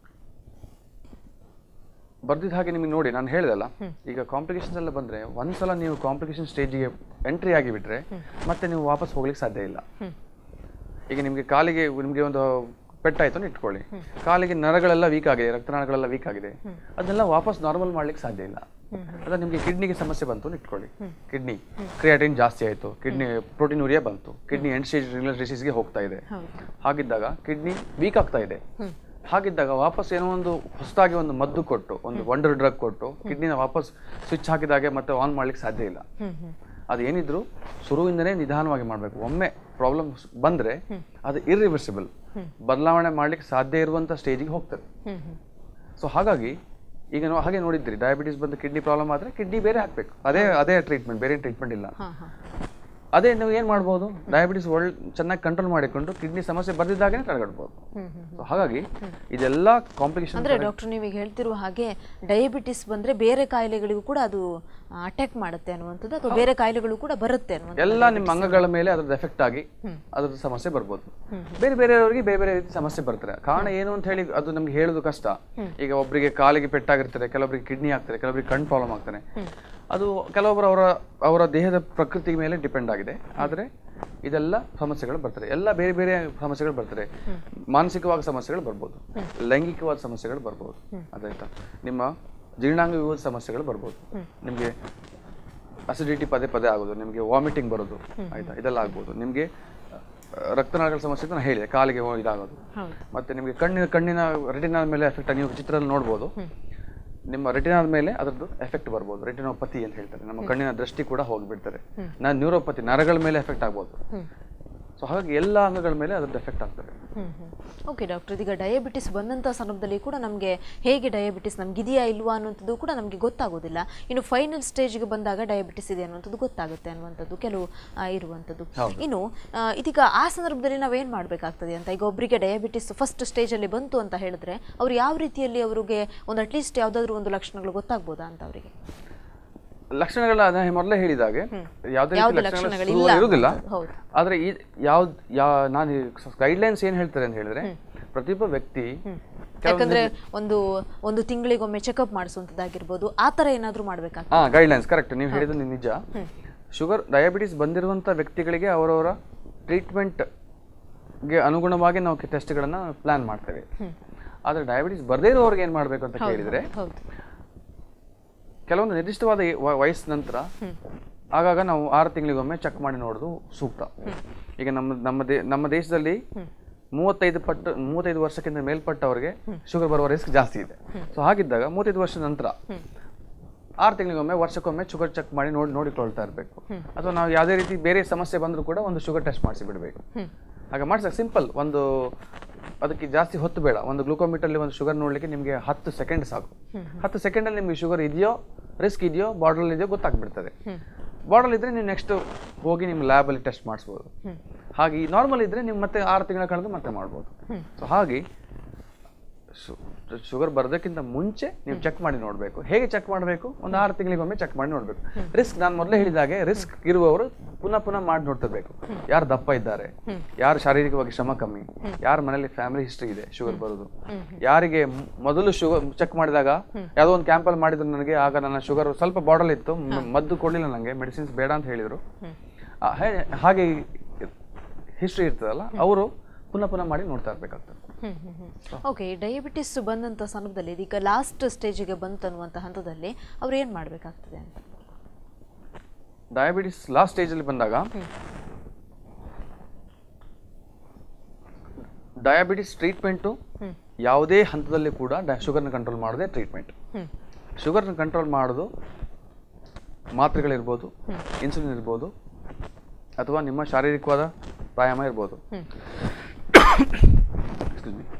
ಬರ್ದಿದ್ದ ಹಾಗೆ ನಿಮಗೆ ನೋಡಿ ನಾನು ಹೇಳಿದಲ್ಲ ಈಗ ಕಾಂಪ್ಲಿಕೇಶನ್ಸ್ ಎಲ್ಲ ಬಂದ್ರೆ ಒಂದ್ಸಲ ನೀವು ಕಾಂಪ್ಲಿಕೇಶನ್ ಸ್ಟೇಜಿಗೆ ಎಂಟ್ರಿ ಆಗಿಬಿಟ್ರೆ ಮತ್ತೆ ನೀವು ವಾಪಸ್ ಹೋಗ್ಲಿಕ್ಕೆ ಸಾಧ್ಯ ಇಲ್ಲ ಈಗ ನಿಮಗೆ ಕಾಲಿಗೆ ನಿಮಗೆ ಒಂದು ಪೆಟ್ಟಾಯ್ತು ಅಂತ ಇಟ್ಕೊಳ್ಳಿ ಕಾಲಿಗೆ ನರಗಳೆಲ್ಲ ವೀಕ್ ಆಗಿದೆ ರಕ್ತನಾಳಗಳೆಲ್ಲ ವೀಕ್ ಆಗಿದೆ ಅದನ್ನೆಲ್ಲ ವಾಪಸ್ ನಾರ್ಮಲ್ ಮಾಡ್ಲಿಕ್ಕೆ ಸಾಧ್ಯ ಇಲ್ಲ ಅದ ನಿಮಗೆ ಕಿಡ್ನಿಗೆ ಸಮಸ್ಯೆ ಬಂತು ಅಂತ ಇಟ್ಕೊಳ್ಳಿ ಕಿಡ್ನಿ ಕ್ರಿಯಾಟಿನ್ ಜಾಸ್ತಿ ಆಯಿತು ಕಿಡ್ನಿ ಪ್ರೋಟೀನ್ ಉರಿಯಾ ಬಂತು ಕಿಡ್ನಿ ಎಂಡ್ ಸ್ಟೇಜ್ ರಿನಲ್ ಡಿಸೀಸ್ಗೆ ಹೋಗ್ತಾ ಇದೆ ಹೌದು ಹಾಗಿದ್ದಾಗ ಕಿಡ್ನಿ ವೀಕ್ ಆಗ್ತಾ ಇದೆ ಹಾಗಿದ್ದಾಗ ವಾಪಸ್ ಏನೋ ಒಂದು ಹೊಸದಾಗಿ ಒಂದು ಮದ್ದು ಕೊಟ್ಟು ಒಂದು ವಂಡರ್ ಡ್ರಗ್ ಕೊಟ್ಟು ಕಿಡ್ನಿನ ವಾಪಸ್ ಸ್ವಿಚ್ ಹಾಕಿದಾಗೆ ಮತ್ತೆ ಆನ್ ಮಾಡ್ಲಿಕ್ಕೆ ಸಾಧ್ಯ ಇಲ್ಲ ಹ್ಮ್ ಹ್ಮ್ ಅದು ಏನಿದ್ರು ಶುರುವಿಂದನೇ ನಿಧಾನವಾಗಿ ಮಾಡಬೇಕು ಒಮ್ಮೆ ಪ್ರಾಬ್ಲಮ್ ಬಂದ್ರೆ ಅದು ಇರ್ರಿವರ್ಸಿಬಲ್ ಬದಲಾವಣೆ ಮಾಡ್ಲಿಕ್ಕೆ ಸಾಧ್ಯ ಇರುವಂತ ಸ್ಟೇಜಿಗೆ ಹೋಗ್ತದೆ ಹ್ಮ್ ಹ್ಮ್ ಸೊ ಹಾಗಾಗಿ ಈಗ ನಾವು ಹಾಗೆ ನೋಡಿದ್ರಿ ಡಯಾಬಿಟಿಸ್ ಬಂದು ಕಿಡ್ನಿ ಪ್ರಾಬ್ಲಮ್ ಆದ್ರೆ ಕಿಡ್ನಿ ಬೇರೆ ಹಾಕ್ಬೇಕು ಅದೇ ಅದೇ ಟ್ರೀಟ್ಮೆಂಟ್ ಬೇರೆ ಟ್ರೀಟ್ಮೆಂಟ್ ಇಲ್ಲ ಹಾಂ ಹಾಂ ಅದೇ ನೀವು ಏನು ಮಾಡ್ಬೋದು ಡಯಾಬಿಟಿಸ್ ಒಳ್ಳೆ ಚೆನ್ನಾಗಿ ಕಂಟ್ರೋಲ್ ಮಾಡಿಕೊಂಡು ಕಿಡ್ನಿ ಸಮಸ್ಯೆ ಬರ್ದಿದ್ದಾಗನೇ ತಡೆಗಟ್ಬೋದು ಹ್ಮ್ ಹ್ಮ್ ಸೊ ಹಾಗಾಗಿ ಇದೆಲ್ಲ ಕಾಂಪ್ಲಿಕೇಶನ್ ಅಂದ್ರೆ ಡಾಕ್ಟರ್ ನೀವೀಗ ಹೇಳ್ತಿರುವ ಹಾಗೆ ಡಯಾಬಿಟಿಸ್ ಬಂದ್ರೆ ಬೇರೆ ಕಾಯಿಲೆಗಳಿಗೂ ಕೂಡ ಅದು ಅಟ್ಯಾಕ್ ಮಾಡುತ್ತೆ ಅನ್ನುವಂಥದ್ದು ಅಥವಾ ಬೇರೆ ಕಾಯಿಲೆಗಳು ಕೂಡ ಬರುತ್ತೆ ಅನ್ನುವಂಥದ್ದು ಎಲ್ಲ ನಿಮ್ಮ ಅಂಗಗಳ ಮೇಲೆ ಅದ್ರದ್ದು ಎಫೆಕ್ಟ್ ಆಗಿ ಅದ್ರದ್ದು ಸಮಸ್ಯೆ ಬರ್ಬೋದು ಬೇರೆ ಬೇರೆಯವರಿಗೆ ಬೇರೆ ಬೇರೆ ರೀತಿ ಸಮಸ್ಯೆ ಬರ್ತಾರೆ ಕಾರಣ ಏನು ಅಂತ ಹೇಳಿ ಅದು ನಮ್ಗೆ ಹೇಳೋದು ಕಷ್ಟ ಈಗ ಒಬ್ಬರಿಗೆ ಕಾಲಿಗೆ ಪೆಟ್ಟಾಗಿರ್ತಾರೆ ಕೆಲವೊಬ್ಬರಿಗೆ ಕಿಡ್ನಿ ಆಗ್ತಾರೆ ಕೆಲವೊಬ್ಬರಿಗೆ ಕಣ್ ಪ್ರಾಬ್ಲಮ್ ಆಗ್ತಾನೆ ಅದು ಕೆಲವೊಬ್ಬರು ಅವರ ಅವರ ದೇಹದ ಪ್ರಕೃತಿ ಮೇಲೆ ಡಿಪೆಂಡ್ ಆಗಿದೆ ಆದರೆ ಇದೆಲ್ಲ ಸಮಸ್ಯೆಗಳು ಬರ್ತದೆ ಎಲ್ಲ ಬೇರೆ ಬೇರೆ ಸಮಸ್ಯೆಗಳು ಬರ್ತದೆ ಮಾನಸಿಕವಾದ ಸಮಸ್ಯೆಗಳು ಬರ್ಬೋದು ಲೈಂಗಿಕವಾದ ಸಮಸ್ಯೆಗಳು ಬರ್ಬೋದು ಅದಾಯ್ತಾ ನಿಮ್ಮ ಜೀರ್ಣಾಂಗ ವಿರೋಧ ಸಮಸ್ಯೆಗಳು ಬರ್ಬೋದು ನಿಮಗೆ ಅಸಿಡಿಟಿ ಪದೇ ಪದೇ ಆಗೋದು ನಿಮಗೆ ವಾಮಿಟಿಂಗ್ ಬರೋದು ಆಯ್ತಾ ಇದೆಲ್ಲ ಆಗ್ಬೋದು ನಿಮಗೆ ರಕ್ತನಾಳಗಳ ಸಮಸ್ಯೆ ಅಂತ ನಾನು ಹೇಳಿದೆ ಕಾಲಿಗೆ ಹೋ- ಇದಾಗೋದು ಹೌದು ಮತ್ತೆ ನಿಮಗೆ ಕಣ್ಣಿನ ಕಣ್ಣಿನ ರೆಟಿನಾದ ಮೇಲೆ ಎಫೆಕ್ಟ್ ನೀವು ಚಿತ್ರದಲ್ಲಿ ನೋಡ್ಬೋದು ನಿಮ್ಮ ರೆಟಿನಾದ ಮೇಲೆ ಅದರದ್ದು ಎಫೆಕ್ಟ್ ಬರ್ಬೋದು ರೆಟಿನೋಪತಿ ಅಂತ ಹೇಳ್ತಾರೆ ನಮ್ಮ ಕಣ್ಣಿನ ದೃಷ್ಟಿ ಕೂಡ ಹೋಗಿಬಿಡ್ತಾರೆ ನಾನು ನ್ಯೂರೋಪತಿ ನರಗಳ ಮೇಲೆ ಎಫೆಕ್ಟ್ ಆಗ್ಬೋದು ಸೊ ಹಾಗಾಗಿ ಎಲ್ಲ ಅಂಗಗಳ ಮೇಲೆ ಅದ್ರದ್ದು ಎಫೆಕ್ಟ್ ಆಗ್ತದೆ ಓಕೆ ಡಾಕ್ಟರ್ ಇದೀಗ ಡಯಾಬಿಟಿಸ್ ಬಂದಂಥ ಸಂದರ್ಭದಲ್ಲಿ ಕೂಡ ನಮಗೆ ಹೇಗೆ ಡಯಾಬಿಟಿಸ್ ನಮಗಿದೆಯಾ ಇಲ್ವಾ ಅನ್ನುವಂಥದ್ದು ಕೂಡ ನಮಗೆ ಗೊತ್ತಾಗೋದಿಲ್ಲ ಇನ್ನು ಫೈನಲ್ ಸ್ಟೇಜ್ಗೆ ಬಂದಾಗ ಡಯಾಬಿಟಿಸ್ ಇದೆ ಅನ್ನುವಂಥದ್ದು ಗೊತ್ತಾಗುತ್ತೆ ಅನ್ನುವಂಥದ್ದು ಕೆಲವು ಆ, ಇರುವಂಥದ್ದು ಇನ್ನು ಆ, ಇದೀಗ ಆ ಸಂದರ್ಭದಲ್ಲಿ ನಾವೇನು ಮಾಡಬೇಕಾಗ್ತದೆ ಅಂತ ಈಗ ಒಬ್ಬರಿಗೆ ಡಯಾಬಿಟಿಸ್ ಫಸ್ಟ್ ಸ್ಟೇಜಲ್ಲಿ ಬಂತು ಅಂತ ಹೇಳಿದ್ರೆ ಅವ್ರು ಯಾವ ರೀತಿಯಲ್ಲಿ ಅವರಿಗೆ ಒಂದು ಅಟ್ಲೀಸ್ಟ್ ಯಾವುದಾದ್ರೂ ಒಂದು ಲಕ್ಷಣಗಳು ಗೊತ್ತಾಗ್ಬೋದಾ ಅಂತ ಅವರಿಗೆ ಲಕ್ಷಣಗಳ ನಾನು ಮೊದಲೇ ಹೇಳಿದಾಗೆ ಯಾವುದೇ ಯಾವ್ದು ರೀತಿ ಲಕ್ಷಣಗಳು ಲಕ್ಷಣಗಳಿಲ್ಲ ಶುರುವಾಗಿ ಇರುವುದಿಲ್ಲ ಹೌದು. ಆದ್ರೆ ಈ ಯಾವ್ದು ಯಾ ನಾನು ಗೈಡ್ಲೈನ್ಸ್ ಏನ್ ಹೇಳ್ತಾರೆ ಅಂತ ಹೇಳಿದ್ರೆ ಪ್ರತಿಯೊಬ್ಬ ವ್ಯಕ್ತಿ ಯಾಕಂದ್ರೆ ಒಂದು ಒಂದು ತಿಂಗಳಿಗೊಮ್ಮೆ ಚೆಕಪ್ ಮಾಡಿಸುವಂಥದ್ದಾಗಿರ್ಬೋದು ಆ ಥರ ಏನಾದರೂ ಮಾಡಬೇಕಾಗ್ತದೆ ಹಾ ಗೈಡ್ಲೈನ್ಸ್ ಕರೆಕ್ಟ್ ನೀವು ಹೇಳಿದ್ದು ನಿ- ನಿಜ ಶುಗರ್ ಡಯಾಬಿಟಿಸ್ ಬಂದಿರುವಂತ ವ್ಯಕ್ತಿಗಳಿಗೆ ಅವರವರ ಟ್ರೀಟ್ಮೆಂಟ್ ಗೆ ಅನುಗುಣವಾಗಿ ನಾವು ಟೆಸ್ಟ್ಗಳನ್ನ ಪ್ಲಾನ್ ಮಾಡ್ತೇವೆ ಆದ್ರೆ ಡಯಾಬಿಟಿಸ್ ಬರದೇ ಇರೋರ್ಗೆ ಏನ್ ಮಾಡ್ಬೇಕು ಅಂತ ಕೇಳಿದ್ರೆ ಹೌದು ಕೆಲವೊಂದು ನಿರ್ದಿಷ್ಟವಾದ ಈ ವ- ವಯಸ್ಸು ನಂತರ ಆಗಾಗ ನಾವು ಆರು ತಿಂಗಳಿಗೊಮ್ಮೆ ಚೆಕ್ ಮಾಡಿ ನೋಡೋದು ಸೂಕ್ತ ಈಗ ನಮ್ಮ ನಮ್ಮ ದೇ ನಮ್ಮ ದೇಶದಲ್ಲಿ ಮೂವತ್ತೈದು ಪಟ್ಟು ಮೂವತ್ತೈದು ವರ್ಷಕ್ಕಿಂತ ಮೇಲ್ಪಟ್ಟವರಿಗೆ ಶುಗರ್ ಬರುವ ರಿಸ್ಕ್ ಜಾಸ್ತಿ ಇದೆ ಸೊ ಹಾಗಿದ್ದಾಗ ಮೂವತ್ತೈದು ವರ್ಷದ ನಂತರ ಆರು ತಿಂಗಳಿಗೊಮ್ಮೆ ವರ್ಷಕ್ಕೊಮ್ಮೆ ಶುಗರ್ ಚೆಕ್ ಮಾಡಿ ನೋಡಿ ನೋಡಿಕೊಳ್ತಾ ಇರಬೇಕು ಅಥವಾ ನಾವು ಯಾವುದೇ ರೀತಿ ಬೇರೆ ಸಮಸ್ಯೆ ಬಂದರೂ ಕೂಡ ಒಂದು ಶುಗರ್ ಟೆಸ್ಟ್ ಮಾಡಿಸಿ ಬಿಡಬೇಕು ಹಾಗೆ ಮಾಡಿದಾಗ ಸಿಂಪಲ್ ಒಂದು ಅದಕ್ಕೆ ಜಾಸ್ತಿ ಹೊತ್ತು ಬೇಡ ಒಂದು ಗ್ಲೂಕೋಮೀಟರ್ಲಿ ಒಂದು ಶುಗರ್ ನೋಡಲಿಕ್ಕೆ ನಿಮಗೆ ಹತ್ತು ಸೆಕೆಂಡ್ ಸಾಕು ಹತ್ತು ಸೆಕೆಂಡಲ್ಲಿ ನಿಮಗೆ ಶುಗರ್ ಇದೆಯೋ ರಿಸ್ಕ್ ಇದೆಯೋ ಬಾರ್ಡರ್ ಇದೆಯೋ ಗೊತ್ತಾಗ್ಬಿಡ್ತದೆ ಬಾರ್ಡರ್ ಇದ್ರೆ ನೀವು ನೆಕ್ಸ್ಟ್ ಹೋಗಿ ನಿಮ್ಮ ಲ್ಯಾಬಲ್ಲಿ ಟೆಸ್ಟ್ ಮಾಡಿಸ್ಬೋದು ಹಾಗೆ ನಾರ್ಮಲ್ ಇದ್ರೆ ನೀವು ಮತ್ತೆ ಆರು ತಿಂಗಳ ಕಳೆದು ಮತ್ತೆ ಮಾಡ್ಬೋದು ಸೊ ಹಾಗೆ ಶುಗರ್ ಬರೋದಕ್ಕಿಂತ ಮುಂಚೆ ನೀವು ಚೆಕ್ ಮಾಡಿ ನೋಡಬೇಕು ಹೇಗೆ ಚೆಕ್ ಮಾಡಬೇಕು ಒಂದು ಆರು ತಿಂಗಳಿಗೊಮ್ಮೆ ಚೆಕ್ ಮಾಡಿ ನೋಡಬೇಕು ರಿಸ್ಕ್ ನಾನು ಮೊದಲೇ ಹೇಳಿದಾಗೆ ರಿಸ್ಕ್ ಇರುವವರು ಪುನಃ ಪುನಃ ಮಾಡಿ ನೋಡ್ತಿರ್ಬೇಕು ಯಾರು ದಪ್ಪ ಇದ್ದಾರೆ ಯಾರು ಶಾರೀರಿಕವಾಗಿ ಶ್ರಮ ಕಮ್ಮಿ ಯಾರ ಮನೇಲಿ ಫ್ಯಾಮಿಲಿ ಹಿಸ್ಟ್ರಿ ಇದೆ ಶುಗರ್ ಬರೋದು ಯಾರಿಗೆ ಮ್- ಮೊದಲು ಶುಗರ್ ಚೆಕ್ ಮಾಡಿದಾಗ ಯಾವುದೋ ಒಂದು ಕ್ಯಾಂಪಲ್ಲಿ ಮಾಡಿದ್ರು ನನಗೆ ಆಗ ನನ್ನ ಶುಗರ್ ಸ್ವಲ್ಪ ಬಾರ್ಡಲ್ ಇತ್ತು ಮ- ಮದ್ದು ಕೊಡಲಿಲ್ಲ ನನಗೆ ಮೆಡಿಸಿನ್ಸ್ ಬೇಡ ಅಂತ ಹೇಳಿದರು ಆ, ಹೇ- ಹಾಗೆ ಹಿಸ್ಟ್ರಿ ಇರ್ತದಲ್ಲ ಅವರು ಪುನಃ ಪುನಃ ಮಾಡಿ ನೋಡ್ತಾ ಇರ್ಬೇಕಾಗ್ತದೆ ಓಕೆ ಡಯಾಬಿಟಿಸ್ ಬಂದಂಥ ಸಂದರ್ಭದಲ್ಲಿ ಇದೀಗ ಲಾಸ್ಟ್ ಸ್ಟೇಜಿಗೆ ಬಂತು ಅನ್ನುವಂಥ ಹಂತದಲ್ಲಿ ಅವ್ರು ಏನು ಮಾಡಬೇಕಾಗ್ತದೆ ಅಂತ ಡಯಾಬಿಟಿಸ್ ಲಾಸ್ಟ್ ಸ್ಟೇಜಲ್ಲಿ ಬಂದಾಗ ಡಯಾಬಿಟಿಸ್ ಟ್ರೀಟ್ಮೆಂಟು ಯಾವುದೇ ಹಂತದಲ್ಲಿ ಕೂಡ ಶುಗರ್ನ ಕಂಟ್ರೋಲ್ ಮಾಡೋದೇ ಟ್ರೀಟ್ಮೆಂಟ್ ಶುಗರ್ನ ಕಂಟ್ರೋಲ್ ಮಾಡೋದು ಮಾತ್ರೆಗಳಿರ್ಬೋದು ಇನ್ಸುಲಿನ್ ಇರ್ಬೋದು ಅಥವಾ ನಿಮ್ಮ ಶಾರೀರಿಕವಾದ ವ್ಯಾಯಾಮ ಇರ್ಬೋದು Excuse me.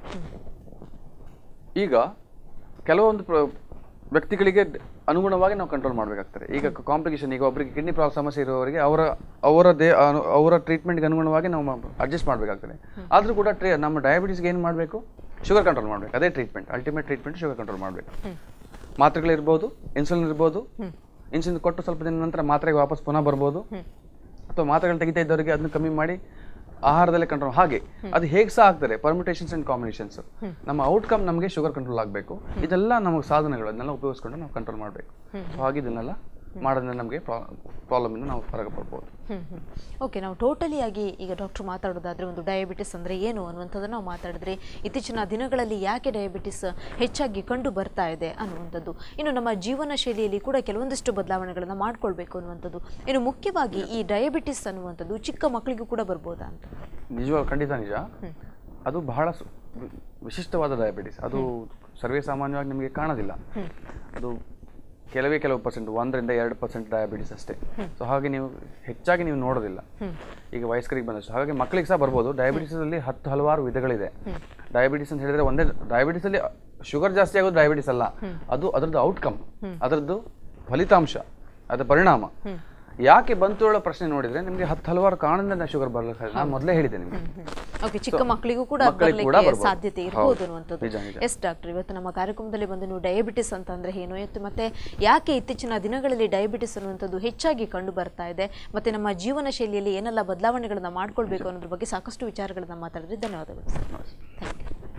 ಈಗ ಕೆಲವೊಂದು ಪ್ರ- ವ್ಯಕ್ತಿಗಳಿಗೆ ಡ್- ಅನುಗುಣವಾಗಿ ನಾವು ಕಂಟ್ರೋಲ್ ಮಾಡಬೇಕಾಗ್ತದೆ ಈಗ ಕಾಂಪ್ಲಿಕೇಶನ್ ಈಗ ಒಬ್ಬರಿಗೆ ಕಿಡ್ನಿ ಪ್ರಾಬ್ಲಮ್ ಸಮಸ್ಯೆ ಇರುವವರಿಗೆ ಅವರ ಅವರ ದೇ ಅನು- ಅವರ ಟ್ರೀಟ್ಮೆಂಟ್ಗೆ ಅನುಗುಣವಾಗಿ ನಾವು ಅಡ್ಜಸ್ಟ್ ಮಾಡಬೇಕಾಗ್ತದೆ ಆದರೂ ಕೂಡ ಟ್ರೇ ನಮ್ಮ ಡಯಾಬಿಟಿಸ್ಗೆ ಏನು ಮಾಡಬೇಕು ಶುಗರ್ ಕಂಟ್ರೋಲ್ ಮಾಡಬೇಕು ಅದೇ treatment ultimate treatment sugar control ಮಾಡಬೇಕು ಮಾತ್ರೆಗಳಿರ್ಬೋದು ಇನ್ಸುಲಿನ್ ಇರ್ಬೋದು ಇನ್ಸುಲಿನ್ ಕೊಟ್ಟು ಸ್ವಲ್ಪ ದಿನ ನಂತರ ಮಾತ್ರೆಗೆ ವಾಪಸ್ ಪುನಃ ಬರ್ಬೋದು ಅಥವಾ ಮಾತ್ರೆಗಳು ತೆಗಿತಾ ಇದ್ದವರಿಗೆ ಅದನ್ನ ಕಮ್ಮಿ ಮಾಡಿ ಆಹಾರದಲ್ಲೇ ಕಂಟ್ರೋಲ್ ಹಾಗೆ ಅದು ಹೇಗೆ ಸಹ ಆಗ್ತದೆ ಪರ್ಮಿಟೇಷನ್ಸ್ ಅಂಡ್ ಕಾಂಬಿನೇಷನ್ಸ್ ನಮ್ಮ ಔಟ್ಕಮ್ ನಮಗೆ ಶುಗರ್ ಕಂಟ್ರೋಲ್ ಆಗಬೇಕು ಇದೆಲ್ಲ ನಮಗೆ ಸಾಧನಗಳು ಅದನ್ನೆಲ್ಲ ಉಪಯೋಗಿಸ್ಕೊಂಡು ನಾವು ಕಂಟ್ರೋಲ್ ಮಾಡಬೇಕು ಸೊ ಹಾಗೆ ಇದನ್ನೆಲ್ಲ ಮಾಡೋದ್ರಿಂದ ನಮಗೆ ಪ್ರಾಬ್ಲಮ್ ಇಂದ ನಾವು ಹೊರಗೆ ಬರ್ಬೋದು ಓಕೆ ನಾವು ಟೋಟಲಿ ಆಗಿ ಈಗ ಡಾಕ್ಟರ್ ಮಾತಾಡೋದಾದ್ರೆ ಒಂದು ಡಯಾಬಿಟಿಸ್ ಅಂದರೆ ಏನು ಅನ್ನುವಂಥದ್ದನ್ನು ನಾವು ಮಾತಾಡಿದ್ರೆ ಇತ್ತೀಚಿನ ದಿನಗಳಲ್ಲಿ ಯಾಕೆ ಡಯಾಬಿಟಿಸ್ ಹೆಚ್ಚಾಗಿ ಕಂಡು ಬರ್ತಾ ಇದೆ ಅನ್ನುವಂಥದ್ದು ಇನ್ನು ನಮ್ಮ ಜೀವನ ಶೈಲಿಯಲ್ಲಿ ಕೂಡ ಕೆಲವೊಂದಿಷ್ಟು ಬದಲಾವಣೆಗಳನ್ನು ಮಾಡ್ಕೊಳ್ಬೇಕು ಅನ್ನುವಂಥದ್ದು ಇನ್ನು ಮುಖ್ಯವಾಗಿ ಈ ಡಯಾಬಿಟಿಸ್ ಅನ್ನುವಂಥದ್ದು ಚಿಕ್ಕ ಮಕ್ಕಳಿಗೂ ಕೂಡ ಬರ್ಬೋದಾ ಅಂತ ನಿಜವಾಗ ಖಂಡಿತ ನಿಜ ಅದು ಬಹಳ ಸು- ವಿ- ವಿಶಿಷ್ಟವಾದ ಡಯಾಬಿಟಿಸ್ ಅದು ಸರ್ವೇ ಸಾಮಾನ್ಯವಾಗಿ ನಿಮಗೆ ಕಾಣೋದಿಲ್ಲ ಅದು ಕೆಲವೇ ಕೆಲವು ಪರ್ಸೆಂಟ್ ಒಂದರಿಂದ ಎರಡು ಪರ್ಸೆಂಟ್ ಡಯಾಬಿಟಿಸ್ ಅಷ್ಟೇ ಸೊ ಹಾಗೆ ನೀವು ಹೆಚ್ಚಾಗಿ ನೀವು ನೋಡೋದಿಲ್ಲ ಈಗ ವಯಸ್ಕರಿಗೆ ಬಂದಷ್ಟು ಹಾಗಾಗಿ ಮಕ್ಕಳಿಗೆ ಸಹ ಬರ್ಬೋದು ಡಯಾಬಿಟಿಸ್ ಅಲ್ಲಿ ಹತ್ತು ಹಲವಾರು ವಿಧಗಳಿದೆ ಡಯಾಬಿಟಿಸ್ ಅಂತ ಹೇಳಿದ್ರೆ ಒಂದೇ ಡಯಾಬಿಟಿಸ್ ಅಲ್ಲಿ ಶುಗರ್ ಜಾಸ್ತಿ ಆಗೋದು ಡಯಾಬಿಟಿಸ್ ಅಲ್ಲ ಅದು ಅದರದ್ದು ಔಟ್ಕಮ್ ಅದರದ್ದು ಫಲಿತಾಂಶ ಅದರ ಪರಿಣಾಮ ಯಾಕೆ ಬಂತು ಹೇಳೋ ಪ್ರಶ್ನೆ ನೋಡಿದ್ರೆ ನಿಮಗೆ ಹತ್ತು ಹಲವಾರು ಕಾರಣದಿಂದ ಶುಗರ್ ಬರ್ಲಿಕ್ಕೆ ನಾನು ಮೊದಲೇ ಹೇಳಿದೆ ನಿಮಗೆ ಓಕೆ ಚಿಕ್ಕ ಮಕ್ಕಳಿಗೂ ಕೂಡ ಮಕ್ಕಳಿಗೆ ಕೂಡ ಬರ್ಲಿಕ್ಕೆ ಬರ್ಬೋದು. ಸಾಧ್ಯತೆ ಇರ್ಬೋದು ಹೌದು. ಅನ್ನುವಂಥದ್ದು ನಿಜ, ನಿಜ. ಎಸ್ ಡಾಕ್ಟರ್ ಇವತ್ತು ನಮ್ಮ ಕಾರ್ಯಕ್ರಮದಲ್ಲಿ ಬಂದು ನೀವು ಡಯಾಬಿಟಿಸ್ ಅಂತ ಅಂದ್ರೆ ಏನು ಇವತ್ತು ಮತ್ತೆ ಯಾಕೆ ಇತ್ತೀಚಿನ ದಿನಗಳಲ್ಲಿ ಡಯಾಬಿಟಿಸ್ ಅನ್ನುವಂಥದ್ದು ಹೆಚ್ಚಾಗಿ ಕಂಡು ಬರ್ತಾ ಇದೆ ಮತ್ತೆ ನಮ್ಮ ಜೀವನ ಶೈಲಿಯಲ್ಲಿ ಏನೆಲ್ಲ ಬದಲಾವಣೆಗಳನ್ನ ಮಾಡ್ಕೊಳ್ಬೇಕು ಅನ್ನೋದ್ರ ಬಗ್ಗೆ ಸಾಕಷ್ಟು ವಿಚಾರಗಳನ್ನ ಮಾತಾಡಿದ್ರೆ ಧನ್ಯವಾದಗಳು ಸರ್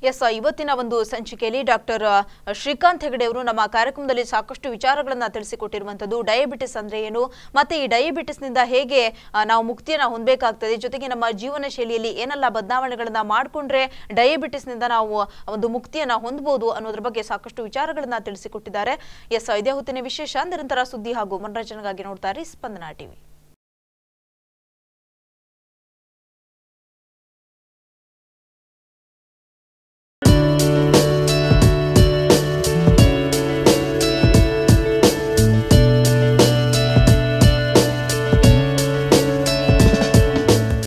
ಎಸ್ ಇವತ್ತಿನ ಒಂದು ಸಂಚಿಕೆಯಲ್ಲಿ ಡಾಕ್ಟರ್ ಶ್ರೀಕಾಂತ್ ಹೆಗಡೆ ಅವರು ನಮ್ಮ ಕಾರ್ಯಕ್ರಮದಲ್ಲಿ ಸಾಕಷ್ಟು ವಿಚಾರಗಳನ್ನ ತಿಳಿಸಿಕೊಟ್ಟಿರುವಂತದ್ದು ಡಯಾಬಿಟಿಸ್ ಅಂದ್ರೆ ಏನು ಮತ್ತೆ ಈ ಡಯಾಬಿಟಿಸ್ನಿಂದ ಹೇಗೆ ಆ, ನಾವು ಮುಕ್ತಿಯನ್ನ ಹೊಂದಬೇಕಾಗ್ತದೆ ಜೊತೆಗೆ ನಮ್ಮ ಜೀವನ ಶೈಲಿಯಲ್ಲಿ ಏನೆಲ್ಲ ಬದಲಾವಣೆಗಳನ್ನ ಮಾಡಿಕೊಂಡ್ರೆ ಡಯಾಬಿಟಿಸ್ನಿಂದ ನಾವು ಒಂದು ಮುಕ್ತಿಯನ್ನ ಹೊಂದಬಹುದು ಅನ್ನೋದ್ರ ಬಗ್ಗೆ ಸಾಕಷ್ಟು ವಿಚಾರಗಳನ್ನ ತಿಳಿಸಿಕೊಟ್ಟಿದ್ದಾರೆ ಎಸ್ ಇದೇ ಹೊತ್ತಿನ ವಿಶೇಷ ನಿರಂತರ ಸುದ್ದಿ ಹಾಗೂ ಮನರಂಜನೆಗಾಗಿ ನೋಡ್ತಾರೆ ಸ್ಪಂದನಾ ಟಿವಿ